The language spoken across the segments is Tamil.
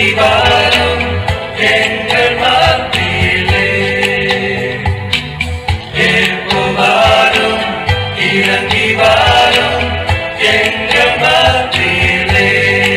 வாரும் எங்கள் மத்தியிலே ஏற்பு வாரும் இறங்கி வாரும் எங்கள் மத்தியிலே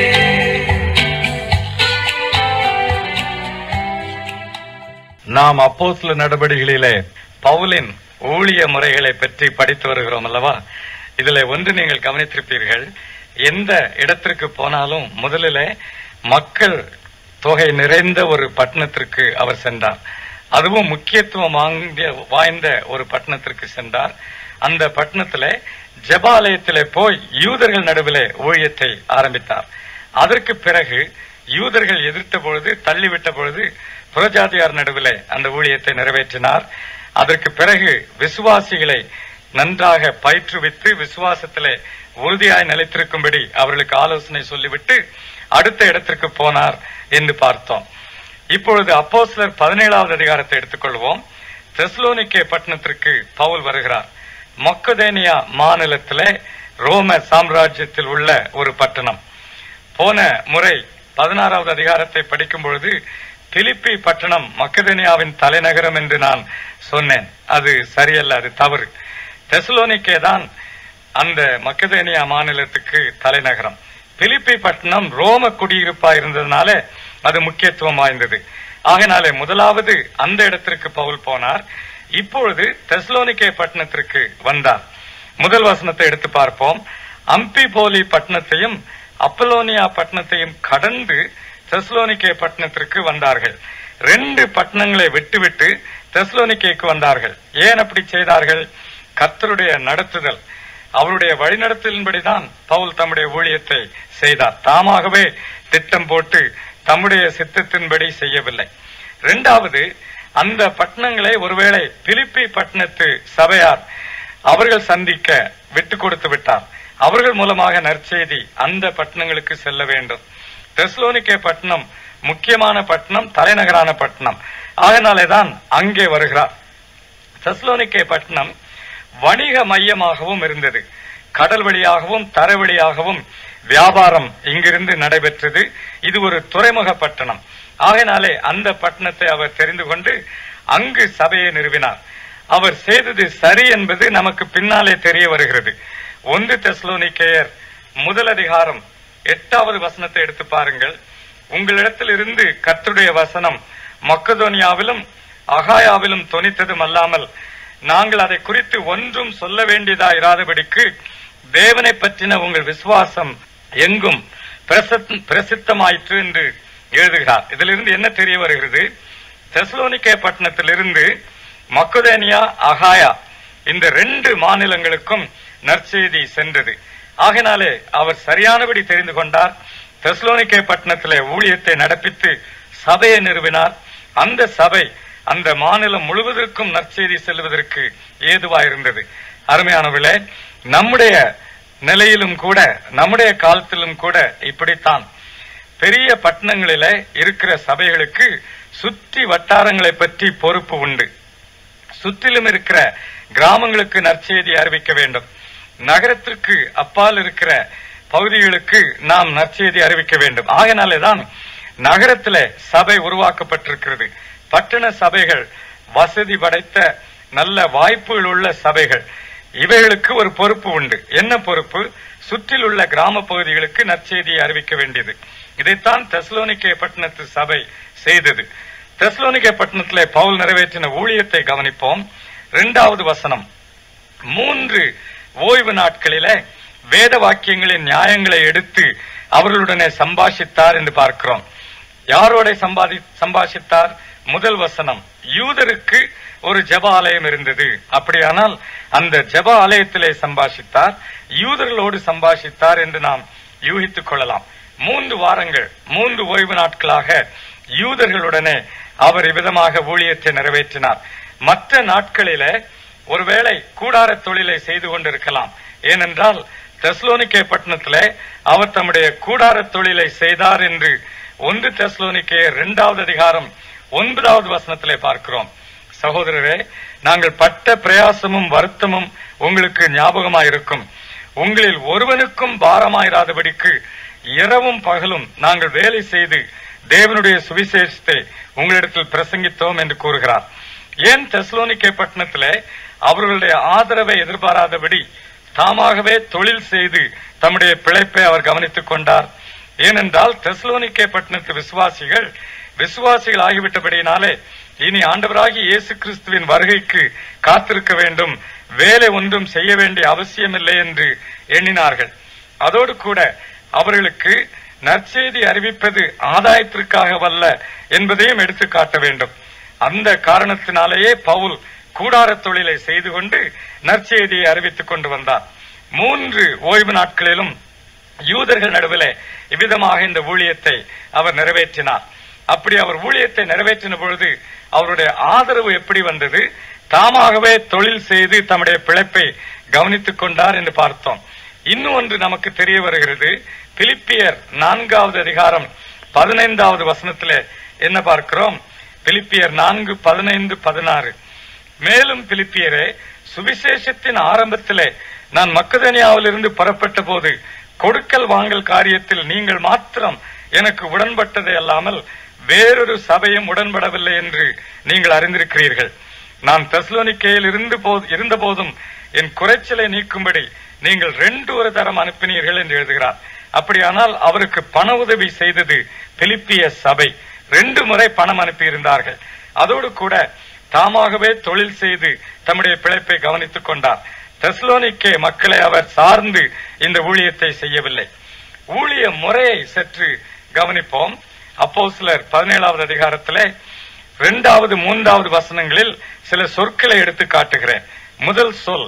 நாம் அப்போஸ்ல நடவடிக்கைகளிலே பவுலின் ஊழிய முறைகளை பற்றி படித்து வருகிறோம் அல்லவா இதுல ஒன்று நீங்கள் கவனித்திருப்பீர்கள் எந்த இடத்திற்கு போனாலும் முதலிலே மக்கள் தொகை நிறைந்த ஒரு பட்டணத்திற்கு அவர் சென்றார் அதுவும் முக்கியத்துவம் வாங்கிய வாய்ந்த ஒரு பட்டணத்திற்கு சென்றார் அந்த பட்டணத்திலே ஜெபாலயத்திலே போய் யூதர்கள் நடுவிலே ஊழியத்தை ஆரம்பித்தார் அதற்கு பிறகு யூதர்கள் எதிர்த்த பொழுது தள்ளிவிட்ட பொழுது புறஜாதியார் நடுவிலே அந்த ஊழியத்தை நிறைவேற்றினார் அதற்கு பிறகு விசுவாசிகளை நன்றாக பயிற்றுவித்து விசுவாசத்திலே உறுதியாய் நிலைத்திருக்கும்படி அவர்களுக்கு ஆலோசனை சொல்லிவிட்டு அடுத்த இடத்திற்கு போனார் என்று பார்த்தோம் இப்பொழுது அப்போஸ்லர் பதினேழாவது அதிகாரத்தை எடுத்துக்கொள்வோம் தெஸ்லோனிக்கே பட்டணத்திற்கு பவுல் வருகிறார் மக்கதேனியா மாநிலத்திலே ரோம சாம்ராஜ்யத்தில் உள்ள ஒரு பட்டணம் போன முறை பதினாறாவது அதிகாரத்தை படிக்கும் பொழுது பிலிப்பி பட்டணம் மக்கதேனியாவின் தலைநகரம் என்று நான் சொன்னேன் அது சரியல்ல அது தவறு தெசலோனிக்கே தான் அந்த மக்கதேனியா மாநிலத்துக்கு தலைநகரம் பிலிப்பி பட்டணம் ரோம குடியிருப்பா இருந்ததுனால அது முக்கியத்துவம் வாய்ந்தது ஆகினாலே முதலாவது அந்த இடத்திற்கு பவுல் போனார் இப்பொழுது தெஸ்லோனிக்கே பட்டணத்திற்கு வந்தார் முதல் வசனத்தை எடுத்து பார்ப்போம் அம்பிபோலி பட்டணத்தையும் அப்பலோனியா பட்டணத்தையும் கடந்து தெஸ்லோனிக்கே பட்டணத்திற்கு வந்தார்கள் ரெண்டு பட்டணங்களை விட்டுவிட்டு தெஸ்லோனிக்கேக்கு வந்தார்கள் ஏன் அப்படி செய்தார்கள் கர்த்தருடைய நடத்துதல் அவருடைய வழிநடத்தலின்படிதான் பவுல் தம்முடைய ஊழியத்தை செய்தார் தாமாகவே திட்டம் போட்டு தம்முடைய சித்தத்தின்படி செய்யவில்லை இரண்டாவது அந்த பட்டணங்களை ஒருவேளை பிலிப்பி பட்டணத்து சபையார் அவர்கள் சந்திக்க விட்டு கொடுத்து விட்டார் அவர்கள் மூலமாக நற்செய்தி அந்த பட்டணங்களுக்கு செல்ல வேண்டும் தெஸ்லோனிக்கே பட்டணம் முக்கியமான பட்டணம் தலைநகரான பட்டணம் அதனாலேதான் அங்கே வருகிறார் தெஸ்லோனிக்கே பட்டணம் வணிக மையமாகவும் இருந்தது கடல் வழியாகவும் தர வழியாகவும் வியாபாரம் இங்கிருந்து நடைபெற்றது இது ஒரு துறைமுக பட்டணம் ஆகையினாலே அந்த பட்டணத்தை அவர் தெரிந்து கொண்டு அங்கு சபையை நிறுவினார் அவர் செய்தது சரி என்பது நமக்கு பின்னாலே தெரிய வருகிறது ஒன்று தெஸ்லோனிக்கேயர் முதல் அதிகாரம் எட்டாவது வசனத்தை எடுத்து பாருங்கள் உங்களிடத்தில் இருந்து கர்த்தருடைய வசனம் மக்கதோனியாவிலும் அகாயாவிலும் தொனித்ததும் அல்லாமல் நாங்கள் அதை குறித்து ஒன்றும் சொல்ல வேண்டியதா இராதபடிக்கு தேவனை பற்றின உங்கள் விசுவாசம் எங்கும் பிரசித்- பிரசித்தமாயிற்று என்று எழுதுகிறார் இதிலிருந்து என்ன தெரிய வருகிறது தெசலோனிக்கே பட்டணத்திலிருந்து மக்கதேனியா அகாயா இந்த ரெண்டு மாநிலங்களுக்கும் நற்செய்தி சென்றது ஆகினாலே அவர் சரியானபடி தெரிந்து கொண்டார் தெஸ்லோனிக்கே பட்டணத்திலே ஊழியத்தை நடப்பித்து சபையை நிறுவினார் அந்த சபை அந்த மாநிலம் முழுவதற்கும் நற்செய்தி செல்வதற்கு ஏதுவாயிருந்தது அருமையானவர்களே நம்முடைய நிலையிலும் கூட நம்முடைய காலத்திலும் கூட இப்படித்தான் பெரிய பட்டணங்களிலே இருக்கிற சபைகளுக்கு சுற்றி வட்டாரங்களை பற்றி பொறுப்பு உண்டு சுற்றிலும் இருக்கிற கிராமங்களுக்கு நற்செய்தி அறிவிக்க வேண்டும் நகரத்திற்கு அப்பால் இருக்கிற பகுதிகளுக்கு நாம் நற்செய்தி அறிவிக்க வேண்டும் ஆகையினாலேதான் நகரத்திலே சபை உருவாக்கப்பட்டிருக்கிறது பட்டண சபைகள் வசதி படைத்த நல்ல வாய்ப்புகள் உள்ள சபைகள் இவைகளுக்கு ஒரு பொறுப்பு உண்டு என்ன பொறுப்பு சுற்றில் உள்ள கிராம பகுதிகளுக்கு நற்செய்தியை அறிவிக்க வேண்டியது இதைத்தான் தெஸ்லோனிக்கே பட்டணத்து சபை செய்தது தெஸ்லோனிக்கே பட்டணத்திலே பவுல் நிறைவேற்றின ஊழியத்தை கவனிப்போம் இரண்டாவது வசனம் மூன்று ஓய்வு நாட்களிலே வேத வாக்கியங்களின் நியாயங்களை எடுத்து அவர்களுடனே சம்பாஷித்தார் என்று பார்க்கிறோம் யாரோட சம்பாதி சம்பாஷித்தார் முதல் வசனம் யூதருக்கு ஒரு ஜெப ஆலயம் இருந்தது அப்படியானால் அந்த ஜெப ஆலயத்திலே சம்பாஷித்தார் யூதர்களோடு சம்பாஷித்தார் என்று நாம் யூகித்துக் கொள்ளலாம் மூன்று வாரங்கள் மூன்று ஓய்வு நாட்களாக யூதர்களுடனே அவர் இவ்விதமாக ஊழியத்தை நிறைவேற்றினார் மற்ற நாட்களிலே ஒருவேளை கூடார தொழிலை செய்து கொண்டிருக்கலாம் ஏனென்றால் தெஸ்லோனிக்கே பட்டணத்திலே அவர் தம்முடைய கூடார தொழிலை செய்தார் என்று ஒன்று தெஸ்லோனிக்கே இரண்டாவது அதிகாரம் ஒன்பதாவது வசனத்திலே பார்க்கிறோம் சகோதரரே நாங்கள் பட்ட பிரயாசமும் வருத்தமும் உங்களுக்கு ஞாபகமாயிருக்கும் உங்களில் ஒருவனுக்கும் பாரமாயிராதபடிக்கு இரவும் பகலும் நாங்கள் வேலை செய்து தேவனுடைய சுவிசேஷத்தை உங்களிடத்தில் பிரசங்கித்தோம் என்று கூறுகிறார் ஏன் தெஸ்லோனிக்கே பட்டணத்திலே அவர்களுடைய ஆதரவை எதிர்பாராதபடி தாமாகவே தொழில் செய்து தம்முடைய பிழைப்பை அவர் கவனித்துக் கொண்டார் ஏனென்றால் தெஸ்லோனிக்கே பட்டணத்து விசுவாசிகள் விசுவாசிகள் ஆகிவிட்டபடியினாலே இனி ஆண்டவராகி இயேசு கிறிஸ்துவின் வருகைக்கு காத்திருக்க வேண்டும் வேலை ஒன்றும் செய்ய வேண்டிய அவசியமில்லை என்று எண்ணினார்கள் அதோடு கூட அவர்களுக்கு நற்செய்தி அறிவிப்பது ஆதாயத்திற்காகவல்ல என்பதையும் எடுத்து காட்ட வேண்டும் அந்த காரணத்தினாலேயே பவுல் கூடார தொழிலை செய்து கொண்டு நற்செய்தியை அறிவித்துக் கொண்டு வந்தார் மூன்று ஓய்வு நாட்களிலும் யூதர்கள் நடுவிலே இவ்விதமாக இந்த ஊழியத்தை அவர் நிறைவேற்றினார் அப்படி அவர் ஊழியத்தை நிறைவேற்றின பொழுது அவருடைய ஆதரவு எப்படி வந்தது தாமாகவே தொழில் செய்து தம்முடைய பிழைப்பை கவனித்துக் கொண்டார் என்று பார்த்தோம் இன்னும் ஒன்று நமக்கு தெரிய வருகிறது பிலிப்பியர் நான்காவது அதிகாரம் பதினைந்தாவது வசனத்திலே என்ன பார்க்கிறோம் பிலிப்பியர் நான்கு பதினைந்து பதினாறு மேலும் பிலிப்பியரே சுவிசேஷத்தின் ஆரம்பத்திலே நான் மக்கதனியாவிலிருந்து புறப்பட்ட போது கொடுக்கல் வாங்கல் காரியத்தில் நீங்கள் மாத்திரம் எனக்கு உடன்பட்டதை அல்லாமல் வேறொரு சபையும் உடன்படவில்லை என்று நீங்கள் அறிந்திருக்கிறீர்கள் நான் தெஸ்லோனிக்கையில் இருந்து போ- இருந்த போதும் என் குறைச்சலை நீக்கும்படி நீங்கள் ரெண்டு ஒரு தரம் அனுப்பினீர்கள் என்று எழுதுகிறார் அப்படியானால் அவருக்கு பண உதவி செய்தது பிலிப்பிய சபை ரெண்டு முறை பணம் அனுப்பியிருந்தார்கள் அதோடு கூட தாமாகவே தொழில் செய்து தம்முடைய பிழைப்பை கவனித்துக் கொண்டார் தெஸ்லோனிக்கே மக்களை அவர் சார்ந்து இந்த ஊழியத்தை செய்யவில்லை ஊழிய முறையை சற்று கவனிப்போம் அப்போஸ்தலர் பதினேழாவது அதிகாரத்திலே இரண்டாவது மூன்றாவது வசனங்களில் சில சொற்களை எடுத்து காட்டுகிறேன் முதல் சொல்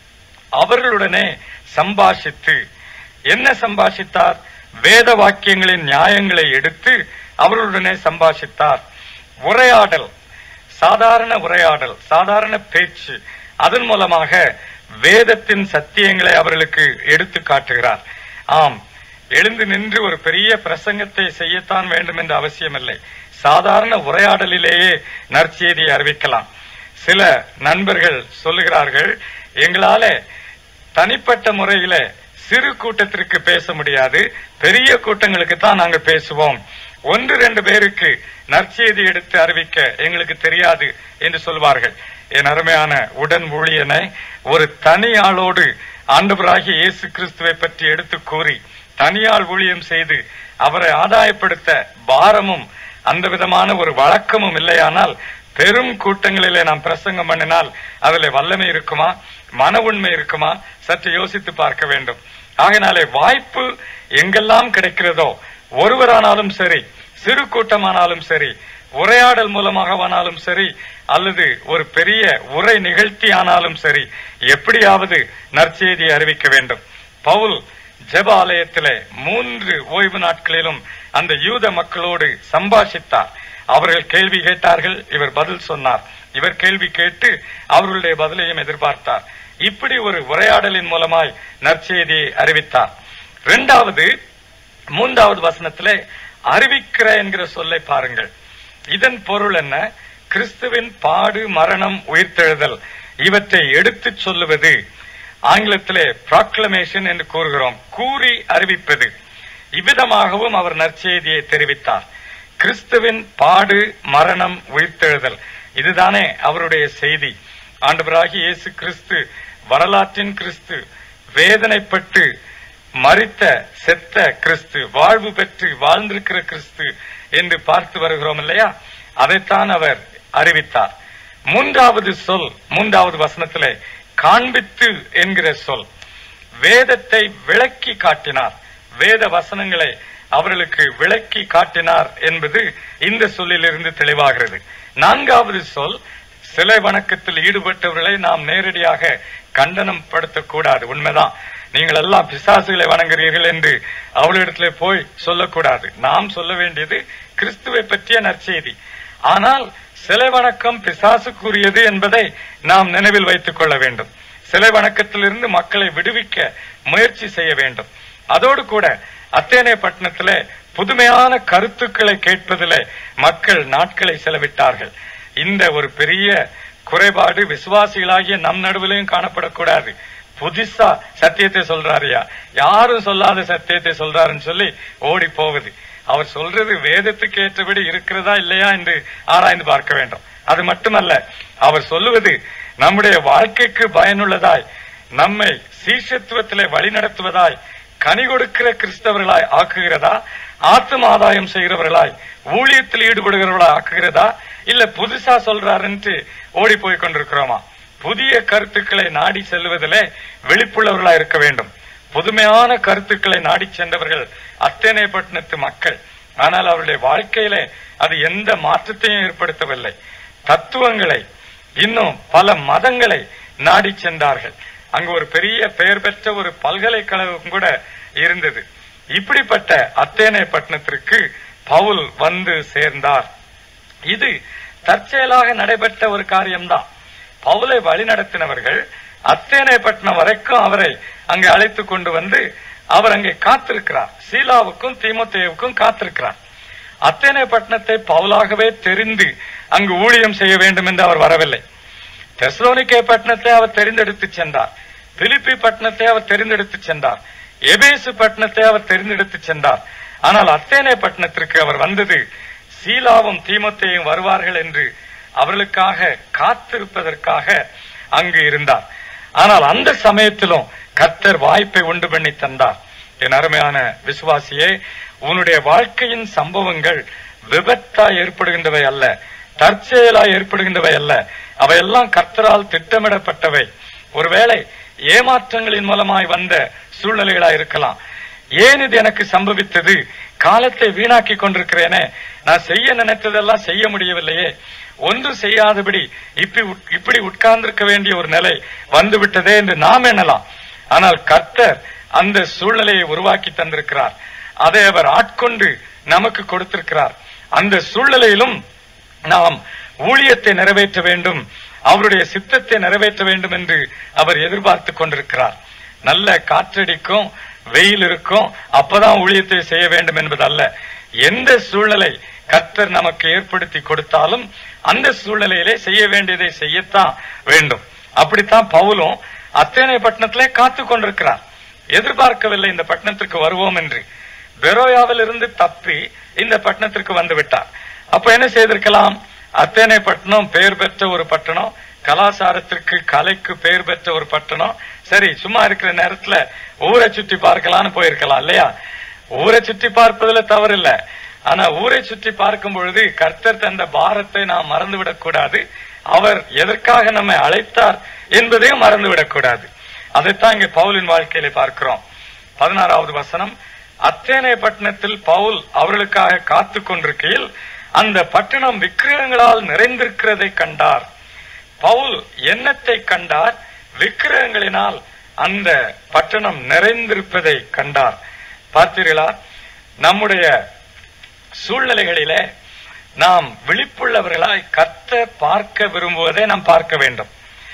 அவர்களுடனே சம்பாஷித்து என்ன சம்பாஷித்தார் வேத வாக்கியங்களின் நியாயங்களை எடுத்து அவர்களுடனே சம்பாஷித்தார் உரையாடல் சாதாரண உரையாடல் சாதாரண பேச்சு அதன் மூலமாக வேதத்தின் சத்தியங்களை அவர்களுக்கு எடுத்து காட்டுகிறார் ஆம் எழுந்து நின்று ஒரு பெரிய பிரசங்கத்தை செய்யத்தான் வேண்டும் என்ற அவசியமில்லை சாதாரண உரையாடலிலேயே நற்செய்தியை அறிவிக்கலாம் சில நண்பர்கள் சொல்லுகிறார்கள் எங்களால தனிப்பட்ட முறையில சிறு கூட்டத்திற்கு பேச முடியாது பெரிய கூட்டங்களுக்கு தான் நாங்க பேசுவோம் ஒன்று ரெண்டு பேருக்கு நற்செய்தி எடுத்து அறிவிக்க எங்களுக்கு தெரியாது என்று சொல்வார்கள் என் அருமையான உடன் ஊழியனை ஒரு தனி ஆளோடு ஆண்டவராகிய இயேசு கிறிஸ்துவை பற்றி எடுத்து கூறி தனியாள் ஊழியம் செய்து அவரை ஆதாயப்படுத்த பாரமும் அந்த விதமான ஒரு வழக்கமும் இல்லையானால் பெரும் கூட்டங்களிலே நாம் பிரசங்கம் பண்ணினால் அதில் வல்லமை இருக்குமா மன உண்மை இருக்குமா சற்று யோசித்து பார்க்க வேண்டும் ஆகையினாலே வாய்ப்பு எங்கெல்லாம் கிடைக்கிறதோ ஒருவரானாலும் சரி சிறு கூட்டமானாலும் சரி உரையாடல் மூலமாகவானாலும் சரி அல்லது ஒரு பெரிய உரை நிகழ்த்தி ஆனாலும் சரி எப்படியாவது நற்செய்தியை அறிவிக்க வேண்டும் பவுல் ஜெப ஆலயத்திலே மூன்று ஓய்வு நாட்களிலும் அந்த யூத மக்களோடு சம்பாஷித்தார் அவர்கள் கேள்வி கேட்டார்கள் இவர் பதில் சொன்னார் இவர் கேள்வி கேட்டு அவர்களுடைய பதிலையும் எதிர்பார்த்தார் இப்படி ஒரு உரையாடலின் மூலமாய் நற்செய்தியை அறிவித்தார் இரண்டாவது மூன்றாவது வசனத்திலே அறிவிக்கிற என்கிற சொல்லை பாருங்கள் இதன் பொருள் என்ன கிறிஸ்துவின் பாடு மரணம் உயிர்த்தெழுதல் இவற்றை எடுத்துச் சொல்லுவது ஆங்கிலத்திலே ப்ராக்ளமேஷன் என்று கூறுகிறோம் கூறி அறிவிப்பது இவ்விதமாகவும் அவர் நற்செய்தியை தெரிவித்தார் கிறிஸ்துவின் பாடு மரணம் உயிர்த்தெழுதல் இதுதானே அவருடைய செய்தி ஆண்டவராகிய இயேசு கிறிஸ்து வரலாற்றின் கிறிஸ்து வேதனைப்பட்டு மரித்த செத்த கிறிஸ்து வாழ்வு பெற்று வாழ்ந்திருக்கிற கிறிஸ்து என்று பார்த்து வருகிறோம் இல்லையா அதைத்தான் அவர் அறிவித்தார் மூன்றாவது சொல் மூன்றாவது வசனத்திலே காண்பித்து என்கிற சொல் வேதத்தை விளக்கி காட்டினார் வேத வசனங்களை அவர்களுக்கு விளக்கி காட்டினார் என்பது இந்த சொல்லிலிருந்து தெளிவாகிறது நான்காவது சொல் சிலை வணக்கத்தில் ஈடுபட்டவர்களை நாம் நேரடியாக கண்டனம் படுத்தக்கூடாது உண்மைதான் நீங்கள் எல்லாம் பிசாசுகளை வணங்குறீர்கள் என்று அவளிடத்திலே போய் சொல்லக்கூடாது நாம் சொல்ல வேண்டியது கிறிஸ்துவை பற்றிய நற்செய்தி ஆனால் சிலை வணக்கம் பிசாசுக்குரியது என்பதை நாம் நினைவில் வைத்துக் கொள்ள வேண்டும் சிலை வணக்கத்திலிருந்து மக்களை விடுவிக்க முயற்சி செய்ய வேண்டும் அதோடு கூட அத்தேனே பட்டணத்திலே புதுமையான கருத்துக்களை கேட்பதிலே மக்கள் நாட்களை செலவிட்டார்கள் இந்த ஒரு பெரிய குறைபாடு விசுவாசிகளாகிய நம் நடுவிலையும் காணப்படக்கூடாது புதுசா சத்தியத்தை சொல்றாருயா யாரும் சொல்லாத சத்தியத்தை சொல்றாருன்னு சொல்லி ஓடி போகுது அவர் சொல்றது வேதத்துக்கு ஏற்றபடி இருக்கிறதா இல்லையா என்று ஆராய்ந்து பார்க்க வேண்டும் அது மட்டுமல்ல அவர் சொல்லுவது நம்முடைய வாழ்க்கைக்கு பயனுள்ளதாய் நம்மை சீஷத்துவத்திலே வழிநடத்துவதாய் கனி கொடுக்கிற கிறிஸ்தவர்களாய் ஆக்குகிறதா ஆத்தும ஆதாயம் செய்கிறவர்களாய் ஊழியத்தில் ஈடுபடுகிறவர்களாய் ஆக்குகிறதா இல்ல புதுசா சொல்றாருன்ட்டு ஓடி போய் கொண்டிருக்கிறோமா புதிய கருத்துக்களை நாடி செல்வதிலே விழிப்புள்ளவர்களா இருக்க வேண்டும் புதுமையான கருத்துக்களை நாடி சென்றவர்கள் அத்தனை பட்டணத்து மக்கள் ஆனால் அவருடைய வாழ்க்கையிலே அது எந்த மாற்றத்தையும் ஏற்படுத்தவில்லை தத்துவங்களை இன்னும் பல மதங்களை நாடி சென்றார்கள் அங்கு ஒரு பெரிய பெயர் பெற்ற ஒரு பல்கலைக்கழகம் கூட இருந்தது இப்படிப்பட்ட அத்தேனை பட்டணத்திற்கு பவுல் வந்து சேர்ந்தார் இது தற்செயலாக நடைபெற்ற ஒரு காரியம்தான் பவுலை வழிநடத்தினவர்கள் அத்தேனை பட்டணம் வரைக்கும் அவரை அங்கே அழைத்து கொண்டு வந்து அவர் அங்கே காத்திருக்கிறார் சீலாவுக்கும் தீமோத்தேவுக்கும் காத்திருக்கிறார் அத்தேனை பட்டணத்தை பவுலாகவே தெரிந்து அங்கு ஊழியம் செய்ய வேண்டும் என்று அவர் வரவில்லை தெஸ்லோனிக்கே பட்டணத்தை அவர் தெரிந்தெடுத்து சென்றார் பிலிப்பி பட்டணத்தை அவர் தெரிந்தெடுத்து சென்றார் எபேசு பட்டணத்தை அவர் தெரிந்தெடுத்து சென்றார் ஆனால் அத்தேனே பட்டணத்திற்கு அவர் வந்தது சீலாவும் தீமத்தையும் வருவார்கள் என்று அவர்களுக்காக காத்திருப்பதற்காக அங்கு இருந்தார் ஆனால் அந்த சமயத்திலும் கர்த்தர் வாய்ப்பை உண்டு பண்ணி தந்தார் என் அருமையான விசுவாசியே உன்னுடைய வாழ்க்கையின் சம்பவங்கள் விபத்தா ஏற்படுகின்றவை அல்ல தற்செயலாய் ஏற்படுகின்றவை அல்ல அவையெல்லாம் கர்த்தரால் திட்டமிடப்பட்டவை ஒருவேளை ஏமாற்றங்களின் மூலமாய் வந்த சூழ்நிலைகளா இருக்கலாம் ஏன் இது எனக்கு சம்பவித்தது காலத்தை வீணாக்கி கொண்டிருக்கிறேனே நான் செய்ய நினைத்ததெல்லாம் செய்ய முடியவில்லையே ஒன்று செய்யாதபடி இப்படி உட்- இப்படி உட்கார்ந்திருக்க வேண்டிய ஒரு நிலை வந்து விட்டதே என்று நாம் எண்ணலாம் ஆனால் கர்த்தர் அந்த சூழ்நிலையை உருவாக்கி தந்திருக்கிறார் அதை அவர் ஆட்கொண்டு நமக்கு கொடுத்திருக்கிறார் அந்த சூழ்நிலையிலும் நாம் ஊழியத்தை நிறைவேற்ற வேண்டும் அவருடைய சித்தத்தை நிறைவேற்ற வேண்டும் என்று அவர் எதிர்பார்த்து கொண்டிருக்கிறார் நல்ல காற்றடிக்கும் வெயில் இருக்கும் அப்பதான் ஊழியத்தை செய்ய வேண்டும் என்பது அல்ல எந்த சூழ்நிலை கர்த்தர் நமக்கு ஏற்படுத்தி கொடுத்தாலும் அந்த சூழ்நிலையிலே செய்ய வேண்டியதை செய்யத்தான் வேண்டும் அப்படித்தான் பவுலும் அத்தேனை பட்டணத்திலே காத்து கொண்டிருக்கிறார் எதிர்பார்க்கவில்லை இந்த பட்டணத்திற்கு வருவோம் என்று பெரோயாவில் இருந்து தப்பி இந்த பட்டணத்திற்கு வந்து விட்டார் அப்ப என்ன செய்திருக்கலாம் அத்தேனை பட்டணம் பெயர் பெற்ற ஒரு பட்டணம் கலாச்சாரத்திற்கு கலைக்கு பெயர் பெற்ற ஒரு பட்டணம் சரி சும்மா இருக்கிற நேரத்துல ஊரை சுற்றி பார்க்கலாம்னு போயிருக்கலாம் இல்லையா ஊரை சுற்றி பார்ப்பதுல தவறில்லை ஆனா ஊரை சுற்றி பார்க்கும் பொழுது கர்த்தர் தந்த பாரத்தை நாம் மறந்துவிடக் கூடாது அவர் எதற்காக நம்மை அழைத்தார் என்பதையும் மறந்துவிடக் கூடாது அதைத்தான் இங்க பவுலின் வாழ்க்கையில பார்க்கிறோம் பதினாறாவது வசனம் அத்தேனை பட்டணத்தில் பவுல் அவர்களுக்காக காத்து கொண்டிருக்கையில் அந்த பட்டணம் விக்கிரகங்களால் நிறைந்திருக்கிறதை கண்டார் பவுல் எண்ணத்தை கண்டார் விக்கிரகங்களினால் அந்த பட்டணம் நிறைந்திருப்பதை கண்டார் பார்த்தீர்களா நம்முடைய சூழ்நிலைகளிலே நாம் விழிப்புள்ளவர்களாய் கத்த பார்க்க விரும்புவதை நாம் பார்க்க வேண்டும்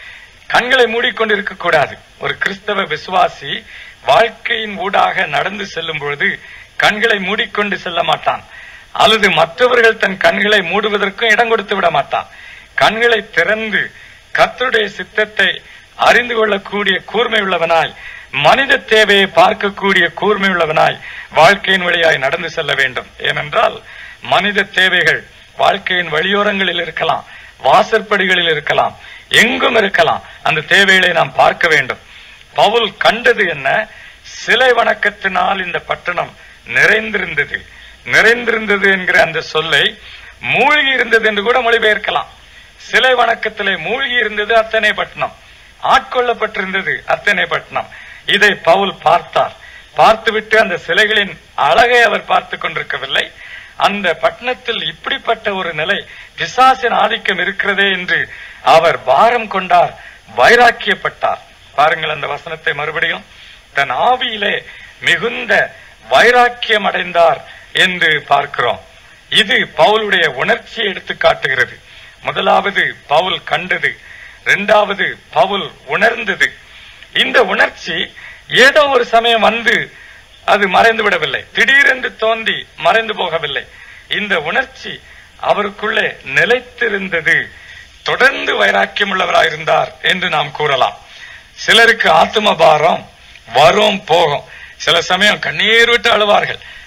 கண்களை மூடிக்கொண்டு இருக்கக்கூடாது ஒரு கிறிஸ்தவ விசுவாசி வாழ்க்கையின் ஊடாக நடந்து செல்லும் பொழுது கண்களை மூடிக்கொண்டு செல்ல மாட்டான் அல்லது மற்றவர்கள் தன் கண்களை மூடுவதற்கும் இடம் கொடுத்து விட மாட்டான் கண்களை திறந்து கர்த்தருடைய சித்தத்தை அறிந்து கொள்ளக்கூடிய கூர்மை உள்ளவனாய் மனித தேவையை பார்க்கக்கூடிய கூர்மை உள்ளவனாய் வாழ்க்கையின் வழியாய் நடந்து செல்ல வேண்டும் ஏனென்றால் மனித தேவைகள் வாழ்க்கையின் வழியோரங்களில் இருக்கலாம் வாசற்படிகளில் இருக்கலாம் எங்கும் இருக்கலாம் அந்த தேவைகளை நாம் பார்க்க வேண்டும் பவுல் கண்டது என்ன சிலை வணக்கத்தினால் இந்த பட்டணம் நிறைந்திருந்தது நிறைந்திருந்தது என்கிற அந்த சொல்லை மூழ்கி இருந்தது என்று கூட மொழிபெயர்க்கலாம் சிலை வணக்கத்திலே மூழ்கி இருந்தது அத்தனை பட்டணம் ஆட்கொள்ளப்பட்டிருந்தது அத்தனை பட்டணம் இதை பவுல் பார்த்தார் பார்த்துவிட்டு அந்த சிலைகளின் அழகை அவர் பார்த்து கொண்டிருக்கவில்லை அந்த பட்டணத்தில் இப்படிப்பட்ட ஒரு நிலை பிசாசின் ஆதிக்கம் இருக்கிறதே என்று அவர் பாரம் கொண்டார் வைராக்கியப்பட்டார் பாருங்கள் அந்த வசனத்தை மறுபடியும் தன் ஆவியிலே மிகுந்த வைராக்கியம் அடைந்தார் என்று பார்க்கிறோம் இது பவுலுடைய உணர்ச்சியை எடுத்து காட்டுகிறது முதலாவது பவுல் கண்டது இரண்டாவது பவுல் உணர்ந்தது இந்த உணர்ச்சி ஏதோ ஒரு சமயம் வந்து அது மறைந்து விடவில்லை திடீரென்று தோன்றி மறைந்து போகவில்லை இந்த உணர்ச்சி அவருக்குள்ளே நிலைத்திருந்தது தொடர்ந்து வைராக்கியம் உள்ளவராயிருந்தார் என்று நாம் கூறலாம் சிலருக்கு ஆத்ம பாரம் வரும் போகும் சில சமயம் கண்ணீர் விட்டு அழுவார்கள்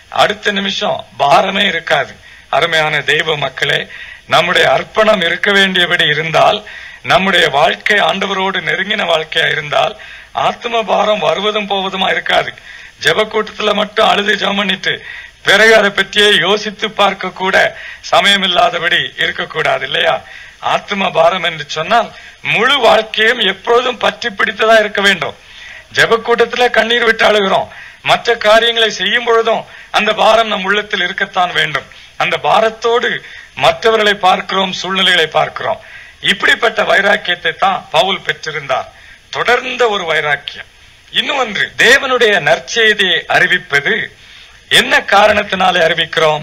அடுத்த நிமிஷம் பாரமே இருக்காது அருமையான தெய்வ மக்களே நம்முடைய அர்ப்பணம் இருக்க வேண்டியபடி இருந்தால் நம்முடைய வாழ்க்கை ஆண்டவரோடு நெருங்கின வாழ்க்கையா இருந்தால் ஆத்ம பாரம் வருவதும் போவதுமா இருக்காது ஜெப கூட்டத்துல மட்டும் அழுது ஜெபம் பண்ணிட்டு பிறகு அதை பற்றியே யோசித்து பார்க்க கூட சமயம் இல்லாதபடி இருக்கக்கூடாது இல்லையா ஆத்ம பாரம் என்று சொன்னால் முழு வாழ்க்கையும் எப்பொழுதும் பற்றி பிடித்ததா இருக்க வேண்டும் ஜெப கூட்டத்துல கண்ணீர் விட்டு அழுகிறோம் மற்ற காரியங்களை செய்யும் பொழுதும் அந்த பாரம் நம் உள்ளத்தில் இருக்கத்தான் வேண்டும் அந்த பாரத்தோடு மற்றவர்களை பார்க்கிறோம் சூழ்நிலைகளை பார்க்கிறோம் இப்படிப்பட்ட வைராக்கியத்தை தான் பவுல் பெற்றிருந்தார் தொடர்ந்த ஒரு வைராக்கியம் இன்னும் ஒன்று தேவனுடைய நற்செய்தியை அறிவிப்பது என்ன காரணத்தினாலே அறிவிக்கிறோம்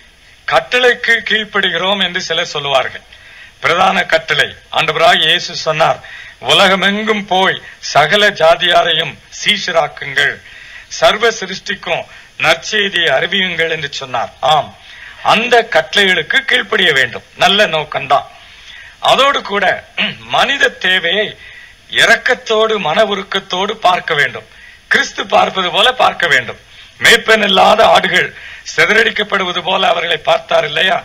கட்டளைக்கு கீழ்ப்படுகிறோம் என்று சிலர் சொல்லுவார்கள் பிரதான கட்டளை ஆண்டவராய் இயேசு சொன்னார் உலகமெங்கும் போய் சகல ஜாதியாரையும் சீஷராக்குங்கள் சர்வ சிருஷ்டிக்கும் நற்செய்தியை அறிவியுங்கள் என்று சொன்னார் ஆம் அந்த கட்டளைகளுக்கு கீழ்ப்படிய வேண்டும் நல்ல நோக்கம்தான் அதோடு கூட மனித தேவையை இரக்கத்தோடு மன உருக்கத்தோடு பார்க்க வேண்டும் கிறிஸ்து பார்ப்பது போல பார்க்க வேண்டும் மேய்ப்பன் இல்லாத ஆடுகள் சிதறடிக்கப்படுவது போல அவர்களை பார்த்தார் இல்லையா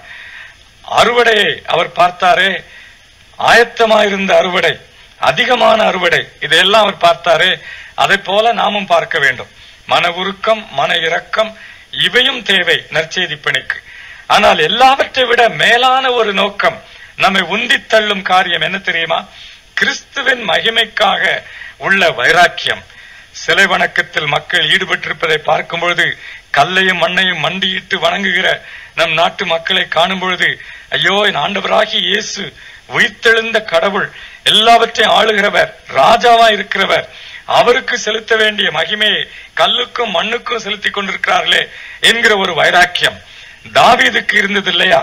அறுவடையை அவர் பார்த்தாரே ஆயத்தமாயிருந்த அறுவடை அதிகமான அறுவடை இதையெல்லாம் அவர் பார்த்தாரே அதை போல நாமும் பார்க்க வேண்டும் மன உருக்கம் மன இரக்கம் இவையும் தேவை நற்செய்தி பணிக்கு ஆனால் எல்லாவற்றை விட மேலான ஒரு நோக்கம் நம்மை உந்தித் தள்ளும் காரியம் என்ன தெரியுமா கிறிஸ்துவின் மகிமைக்காக உள்ள வைராக்கியம் சிலை வணக்கத்தில் மக்கள் ஈடுபட்டிருப்பதை பார்க்கும் பொழுது கல்லையும் மண்ணையும் மண்டியிட்டு வணங்குகிற நம் நாட்டு மக்களை காணும் பொழுது ஐயோ என் ஆண்டவராகி இயேசு உயிர்த்தெழுந்த கடவுள் எல்லாவற்றையும் ஆளுகிறவர் ராஜாவா இருக்கிறவர் அவருக்கு செலுத்த வேண்டிய மகிமையை கல்லுக்கும் மண்ணுக்கும் செலுத்திக் கொண்டிருக்கிறார்களே என்கிற ஒரு வைராக்கியம் தாவீதுக்கு இருந்தது இல்லையா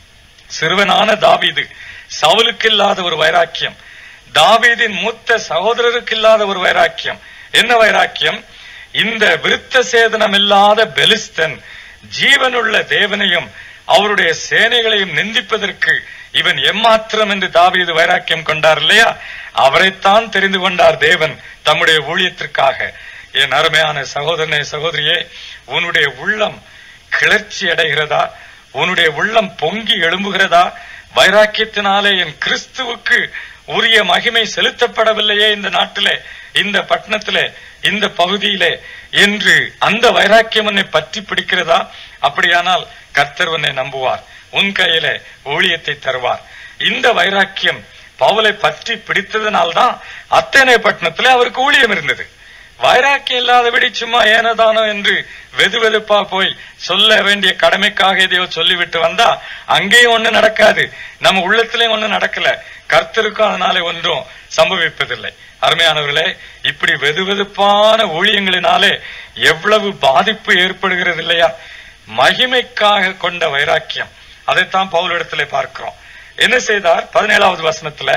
சிறுவனான தாவீது சவுலுக்கு இல்லாத ஒரு வைராக்கியம் தாவீதின் மூத்த சகோதரருக்கு இல்லாத ஒரு வைராக்கியம் என்ன வைராக்கியம் இந்த விருத்த சேதனம் இல்லாத பெலிஸ்தன் ஜீவனுள்ள தேவனையும் அவருடைய சேனைகளையும் நிந்திப்பதற்கு இவன் எம்மாத்திரம் என்று தாவீது வைராக்கியம் கொண்டார் இல்லையா அவரைத்தான் தெரிந்து கொண்டார் தேவன் தம்முடைய ஊழியத்திற்காக என் அருமையான சகோதரனே சகோதரியே உன்னுடைய உள்ளம் கிளர்ச்சி அடைகிறதா உன்னுடைய உள்ளம் பொங்கி எழும்புகிறதா வைராக்கியத்தினாலே என் கிறிஸ்துவுக்கு உரிய மகிமை செலுத்தப்படவில்லையே இந்த நாட்டிலே இந்த பட்டணத்திலே இந்த பகுதியிலே என்று அந்த வைராக்கியம் உன்னை பற்றி பிடிக்கிறதா அப்படியானால் கர்த்தர் உன்னை நம்புவார் உன் கையிலே ஊழியத்தை தருவார் இந்த வைராக்கியம் பவுலை பற்றி பிடித்ததனால்தான் அத்தனை பட்டணத்திலே அவருக்கு ஊழியம் இருந்தது வைராக்கியம் இல்லாதபடி சும்மா ஏனதானோ என்று வெது வெதுப்பா போய் சொல்ல வேண்டிய கடமைக்காக எதையோ சொல்லிவிட்டு வந்தா அங்கேயும் ஒண்ணு நடக்காது நம்ம உள்ளத்திலேயும் ஒண்ணு நடக்கல கர்த்தருக்கும் அதனாலே ஒன்றும் சம்பவிப்பதில்லை அருமையானவர்களே இப்படி வெது வெதுப்பான ஊழியங்களினாலே எவ்வளவு பாதிப்பு ஏற்படுகிறது இல்லையா மகிமைக்காக கொண்ட வைராக்கியம் அதைத்தான் பவுலிடத்திலே பார்க்கிறோம் என்ன செய்தார் பதினேழாவது வசனத்துல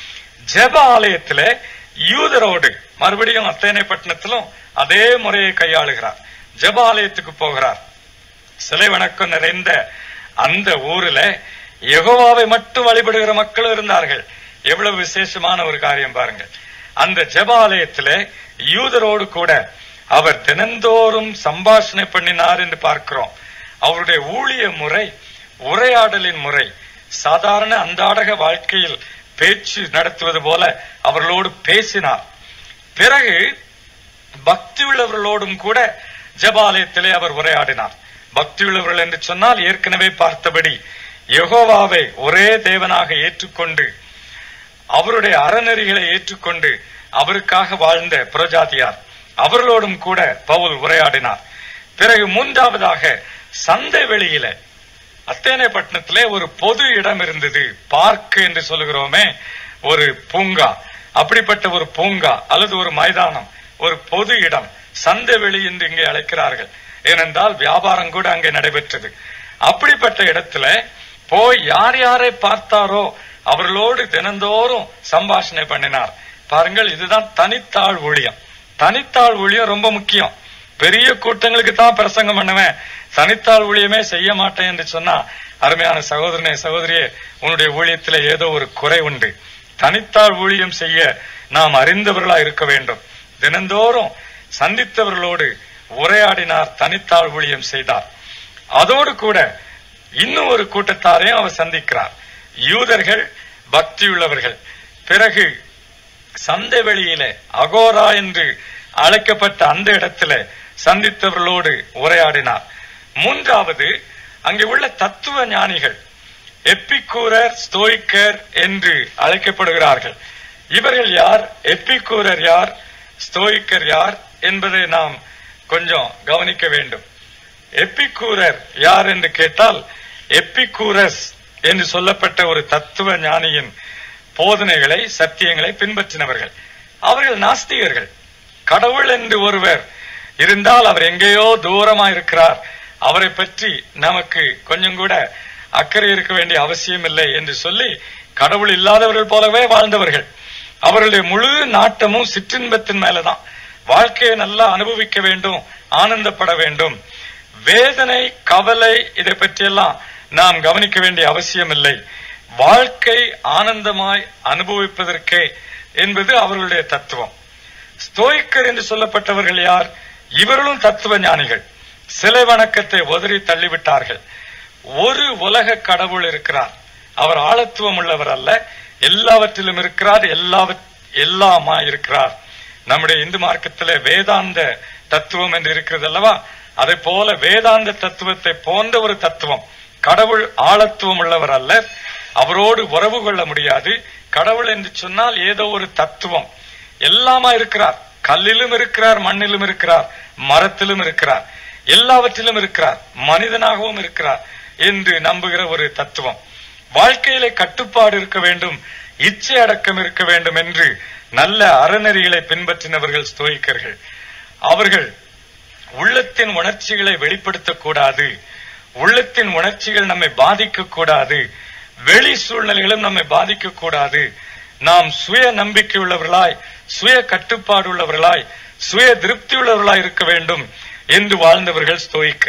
ஜெப ஆலயத்திலே யூதரோடு மறுபடியும் அத்தேனை பட்டணத்திலும் அதே முறையை கையாளுகிறார் ஜெப ஆலயத்துக்கு போகிறார் சிலை வணக்கம் நிறைந்த அந்த ஊர்ல யெகோவாவை மட்டும் வழிபடுகிற மக்களும் இருந்தார்கள் எவ்வளவு விசேஷமான ஒரு காரியம் பாருங்கள் அந்த ஜெபாலயத்திலே யூதரோடு கூட அவர் தினந்தோறும் சம்பாஷணை பண்ணினார் என்று பார்க்கிறோம் அவருடைய ஊழிய முறை உரையாடலின் முறை சாதாரண அன்றாடக வாழ்க்கையில் பேச்சு நடத்துவது போல அவர்களோடு பேசினார் பிறகு பக்தி உள்ளவர்களோடும் கூட ஜபாலயத்திலே அவர் உரையாடினார் பக்தி உள்ளவர்கள் என்று சொன்னால் ஏற்கனவே பார்த்தபடி யெகோவாவை ஒரே தேவனாக ஏற்றுக்கொண்டு அவருடைய அறநெறிகளை ஏற்றுக்கொண்டு அவருக்காக வாழ்ந்த புரஜாதியார் அவர்களோடும் கூட பவுல் உரையாடினார் பிறகு மூன்றாவதாக சந்தை வெளியில அத்தேனை பட்டணத்திலே ஒரு பொது இடம் இருந்தது பார்க் என்று சொல்லுகிறோமே ஒரு பூங்கா அப்படிப்பட்ட ஒரு பூங்கா அல்லது ஒரு மைதானம் ஒரு பொது இடம் சந்தை வெளி என்று இங்கே அழைக்கிறார்கள் ஏனென்றால் வியாபாரம் கூட அங்கே நடைபெற்றது அப்படிப்பட்ட இடத்துல போய் யார் யாரை பார்த்தாரோ அவர்களோடு தினந்தோறும் சம்பாஷணை பண்ணினார் பாருங்கள் இதுதான் தனித்தாள் ஊழியம் தனித்தாள் ஊழியம் ரொம்ப முக்கியம் பெரிய கூட்டங்களுக்கு தான் பிரசங்கம் பண்ணுவேன் தனித்தாள் ஊழியமே செய்ய மாட்டேன் என்று சொன்னா அருமையான சகோதரனே சகோதரியே உன்னுடைய ஊழியத்துல ஏதோ ஒரு குறை உண்டு தனித்தாள் ஊழியம் செய்ய நாம் அறிந்தவர்களா இருக்க வேண்டும் தினந்தோறும் சந்தித்தவர்களோடு உரையாடினார் தனித்தாள் ஊழியம் செய்தார் அதோடு கூட இன்னும் ஒரு கூட்டத்தாரையும் அவர் சந்திக்கிறார் யூதர்கள் பக்தியுள்ளவர்கள் பிறகு சந்தை வெளியிலே அகோரா என்று அழைக்கப்பட்ட அந்த இடத்துல சந்தித்தவர்களோடு உரையாடினார் மூன்றாவது அங்கே உள்ள தத்துவ ஞானிகள் எப்பிக்கூரர் ஸ்தோய்க்கர் என்று அழைக்கப்படுகிறார்கள் இவர்கள் யார் எப்பிக்கூரர் யார் ஸ்தோய்க்கர் யார் என்பதை நாம் கொஞ்சம் கவனிக்க வேண்டும் எப்பிக்கூரர் யார் என்று கேட்டால் எப்பிக்கூரஸ் என்று சொல்லப்பட்ட ஒரு தத்துவ ஞானியின் போதனைகளை சத்தியங்களை பின்பற்றினவர்கள் அவர்கள் நாஸ்திகர்கள் கடவுள் என்று ஒருவர் இருந்தால் அவர் எங்கேயோ தூரமா இருக்கிறார் அவரை பற்றி நமக்கு கொஞ்சம் கூட அக்கறை இருக்க வேண்டிய அவசியம் இல்லை என்று சொல்லி கடவுள் இல்லாதவர்கள் போலவே வாழ்ந்தவர்கள் அவர்களுடைய முழு நாட்டமும் சிற்றின்பத்தின் மேலதான் வாழ்க்கையை நல்லா அனுபவிக்க வேண்டும் ஆனந்தப்பட வேண்டும் வேதனை கவலை இதை பற்றியெல்லாம் நாம் கவனிக்க வேண்டிய அவசியம் இல்லை வாழ்க்கை ஆனந்தமாய் அனுபவிப்பதற்கே என்பது அவர்களுடைய தத்துவம் ஸ்தோய்க்கர் என்று சொல்லப்பட்டவர்கள் யார் இவர்களும் தத்துவ ஞானிகள் சிலை வணக்கத்தை உதறி தள்ளிவிட்டார்கள் ஒரு உலக கடவுள் இருக்கிறார் அவர் ஆழத்துவம் உள்ளவர் அல்ல எல்லாவற்றிலும் இருக்கிறார் எல்லாவற் எல்லாமா இருக்கிறார் நம்முடைய இந்து மார்க்கத்திலே வேதாந்த தத்துவம் என்று இருக்கிறது அல்லவா அதை போல வேதாந்த தத்துவத்தை போன்ற ஒரு தத்துவம் கடவுள் ஆழத்துவம் உள்ளவர் அல்ல அவரோடு உறவு கொள்ள முடியாது கடவுள் என்று சொன்னால் ஏதோ ஒரு தத்துவம் எல்லாமா இருக்கிறார் கல்லிலும் இருக்கிறார் மண்ணிலும் இருக்கிறார் மரத்திலும் இருக்கிறார் எல்லாவற்றிலும் இருக்கிறார் மனிதனாகவும் இருக்கிறார் என்று நம்புகிற ஒரு தத்துவம் வாழ்க்கையிலே கட்டுப்பாடு இருக்க வேண்டும் இச்சை அடக்கம் இருக்க வேண்டும் என்று நல்ல அறநெறிகளை பின்பற்றினவர்கள் ஸ்தோயிக்கர்கள் அவர்கள் உள்ளத்தின் உணர்ச்சிகளை வெளிப்படுத்தக்கூடாது உள்ளத்தின் உணர்ச்சிகள் நம்மை பாதிக்க கூடாது வெளி சூழ்நிலைகளும் நம்மை பாதிக்க கூடாது நாம் சுய நம்பிக்கை உள்ளவர்களாய் சுய கட்டுப்பாடு உள்ளவர்களாய் சுய திருப்தி உள்ளவர்களாய் இருக்க வேண்டும் என்று வாழ்ந்தவர்கள் ஸ்தோயிக்க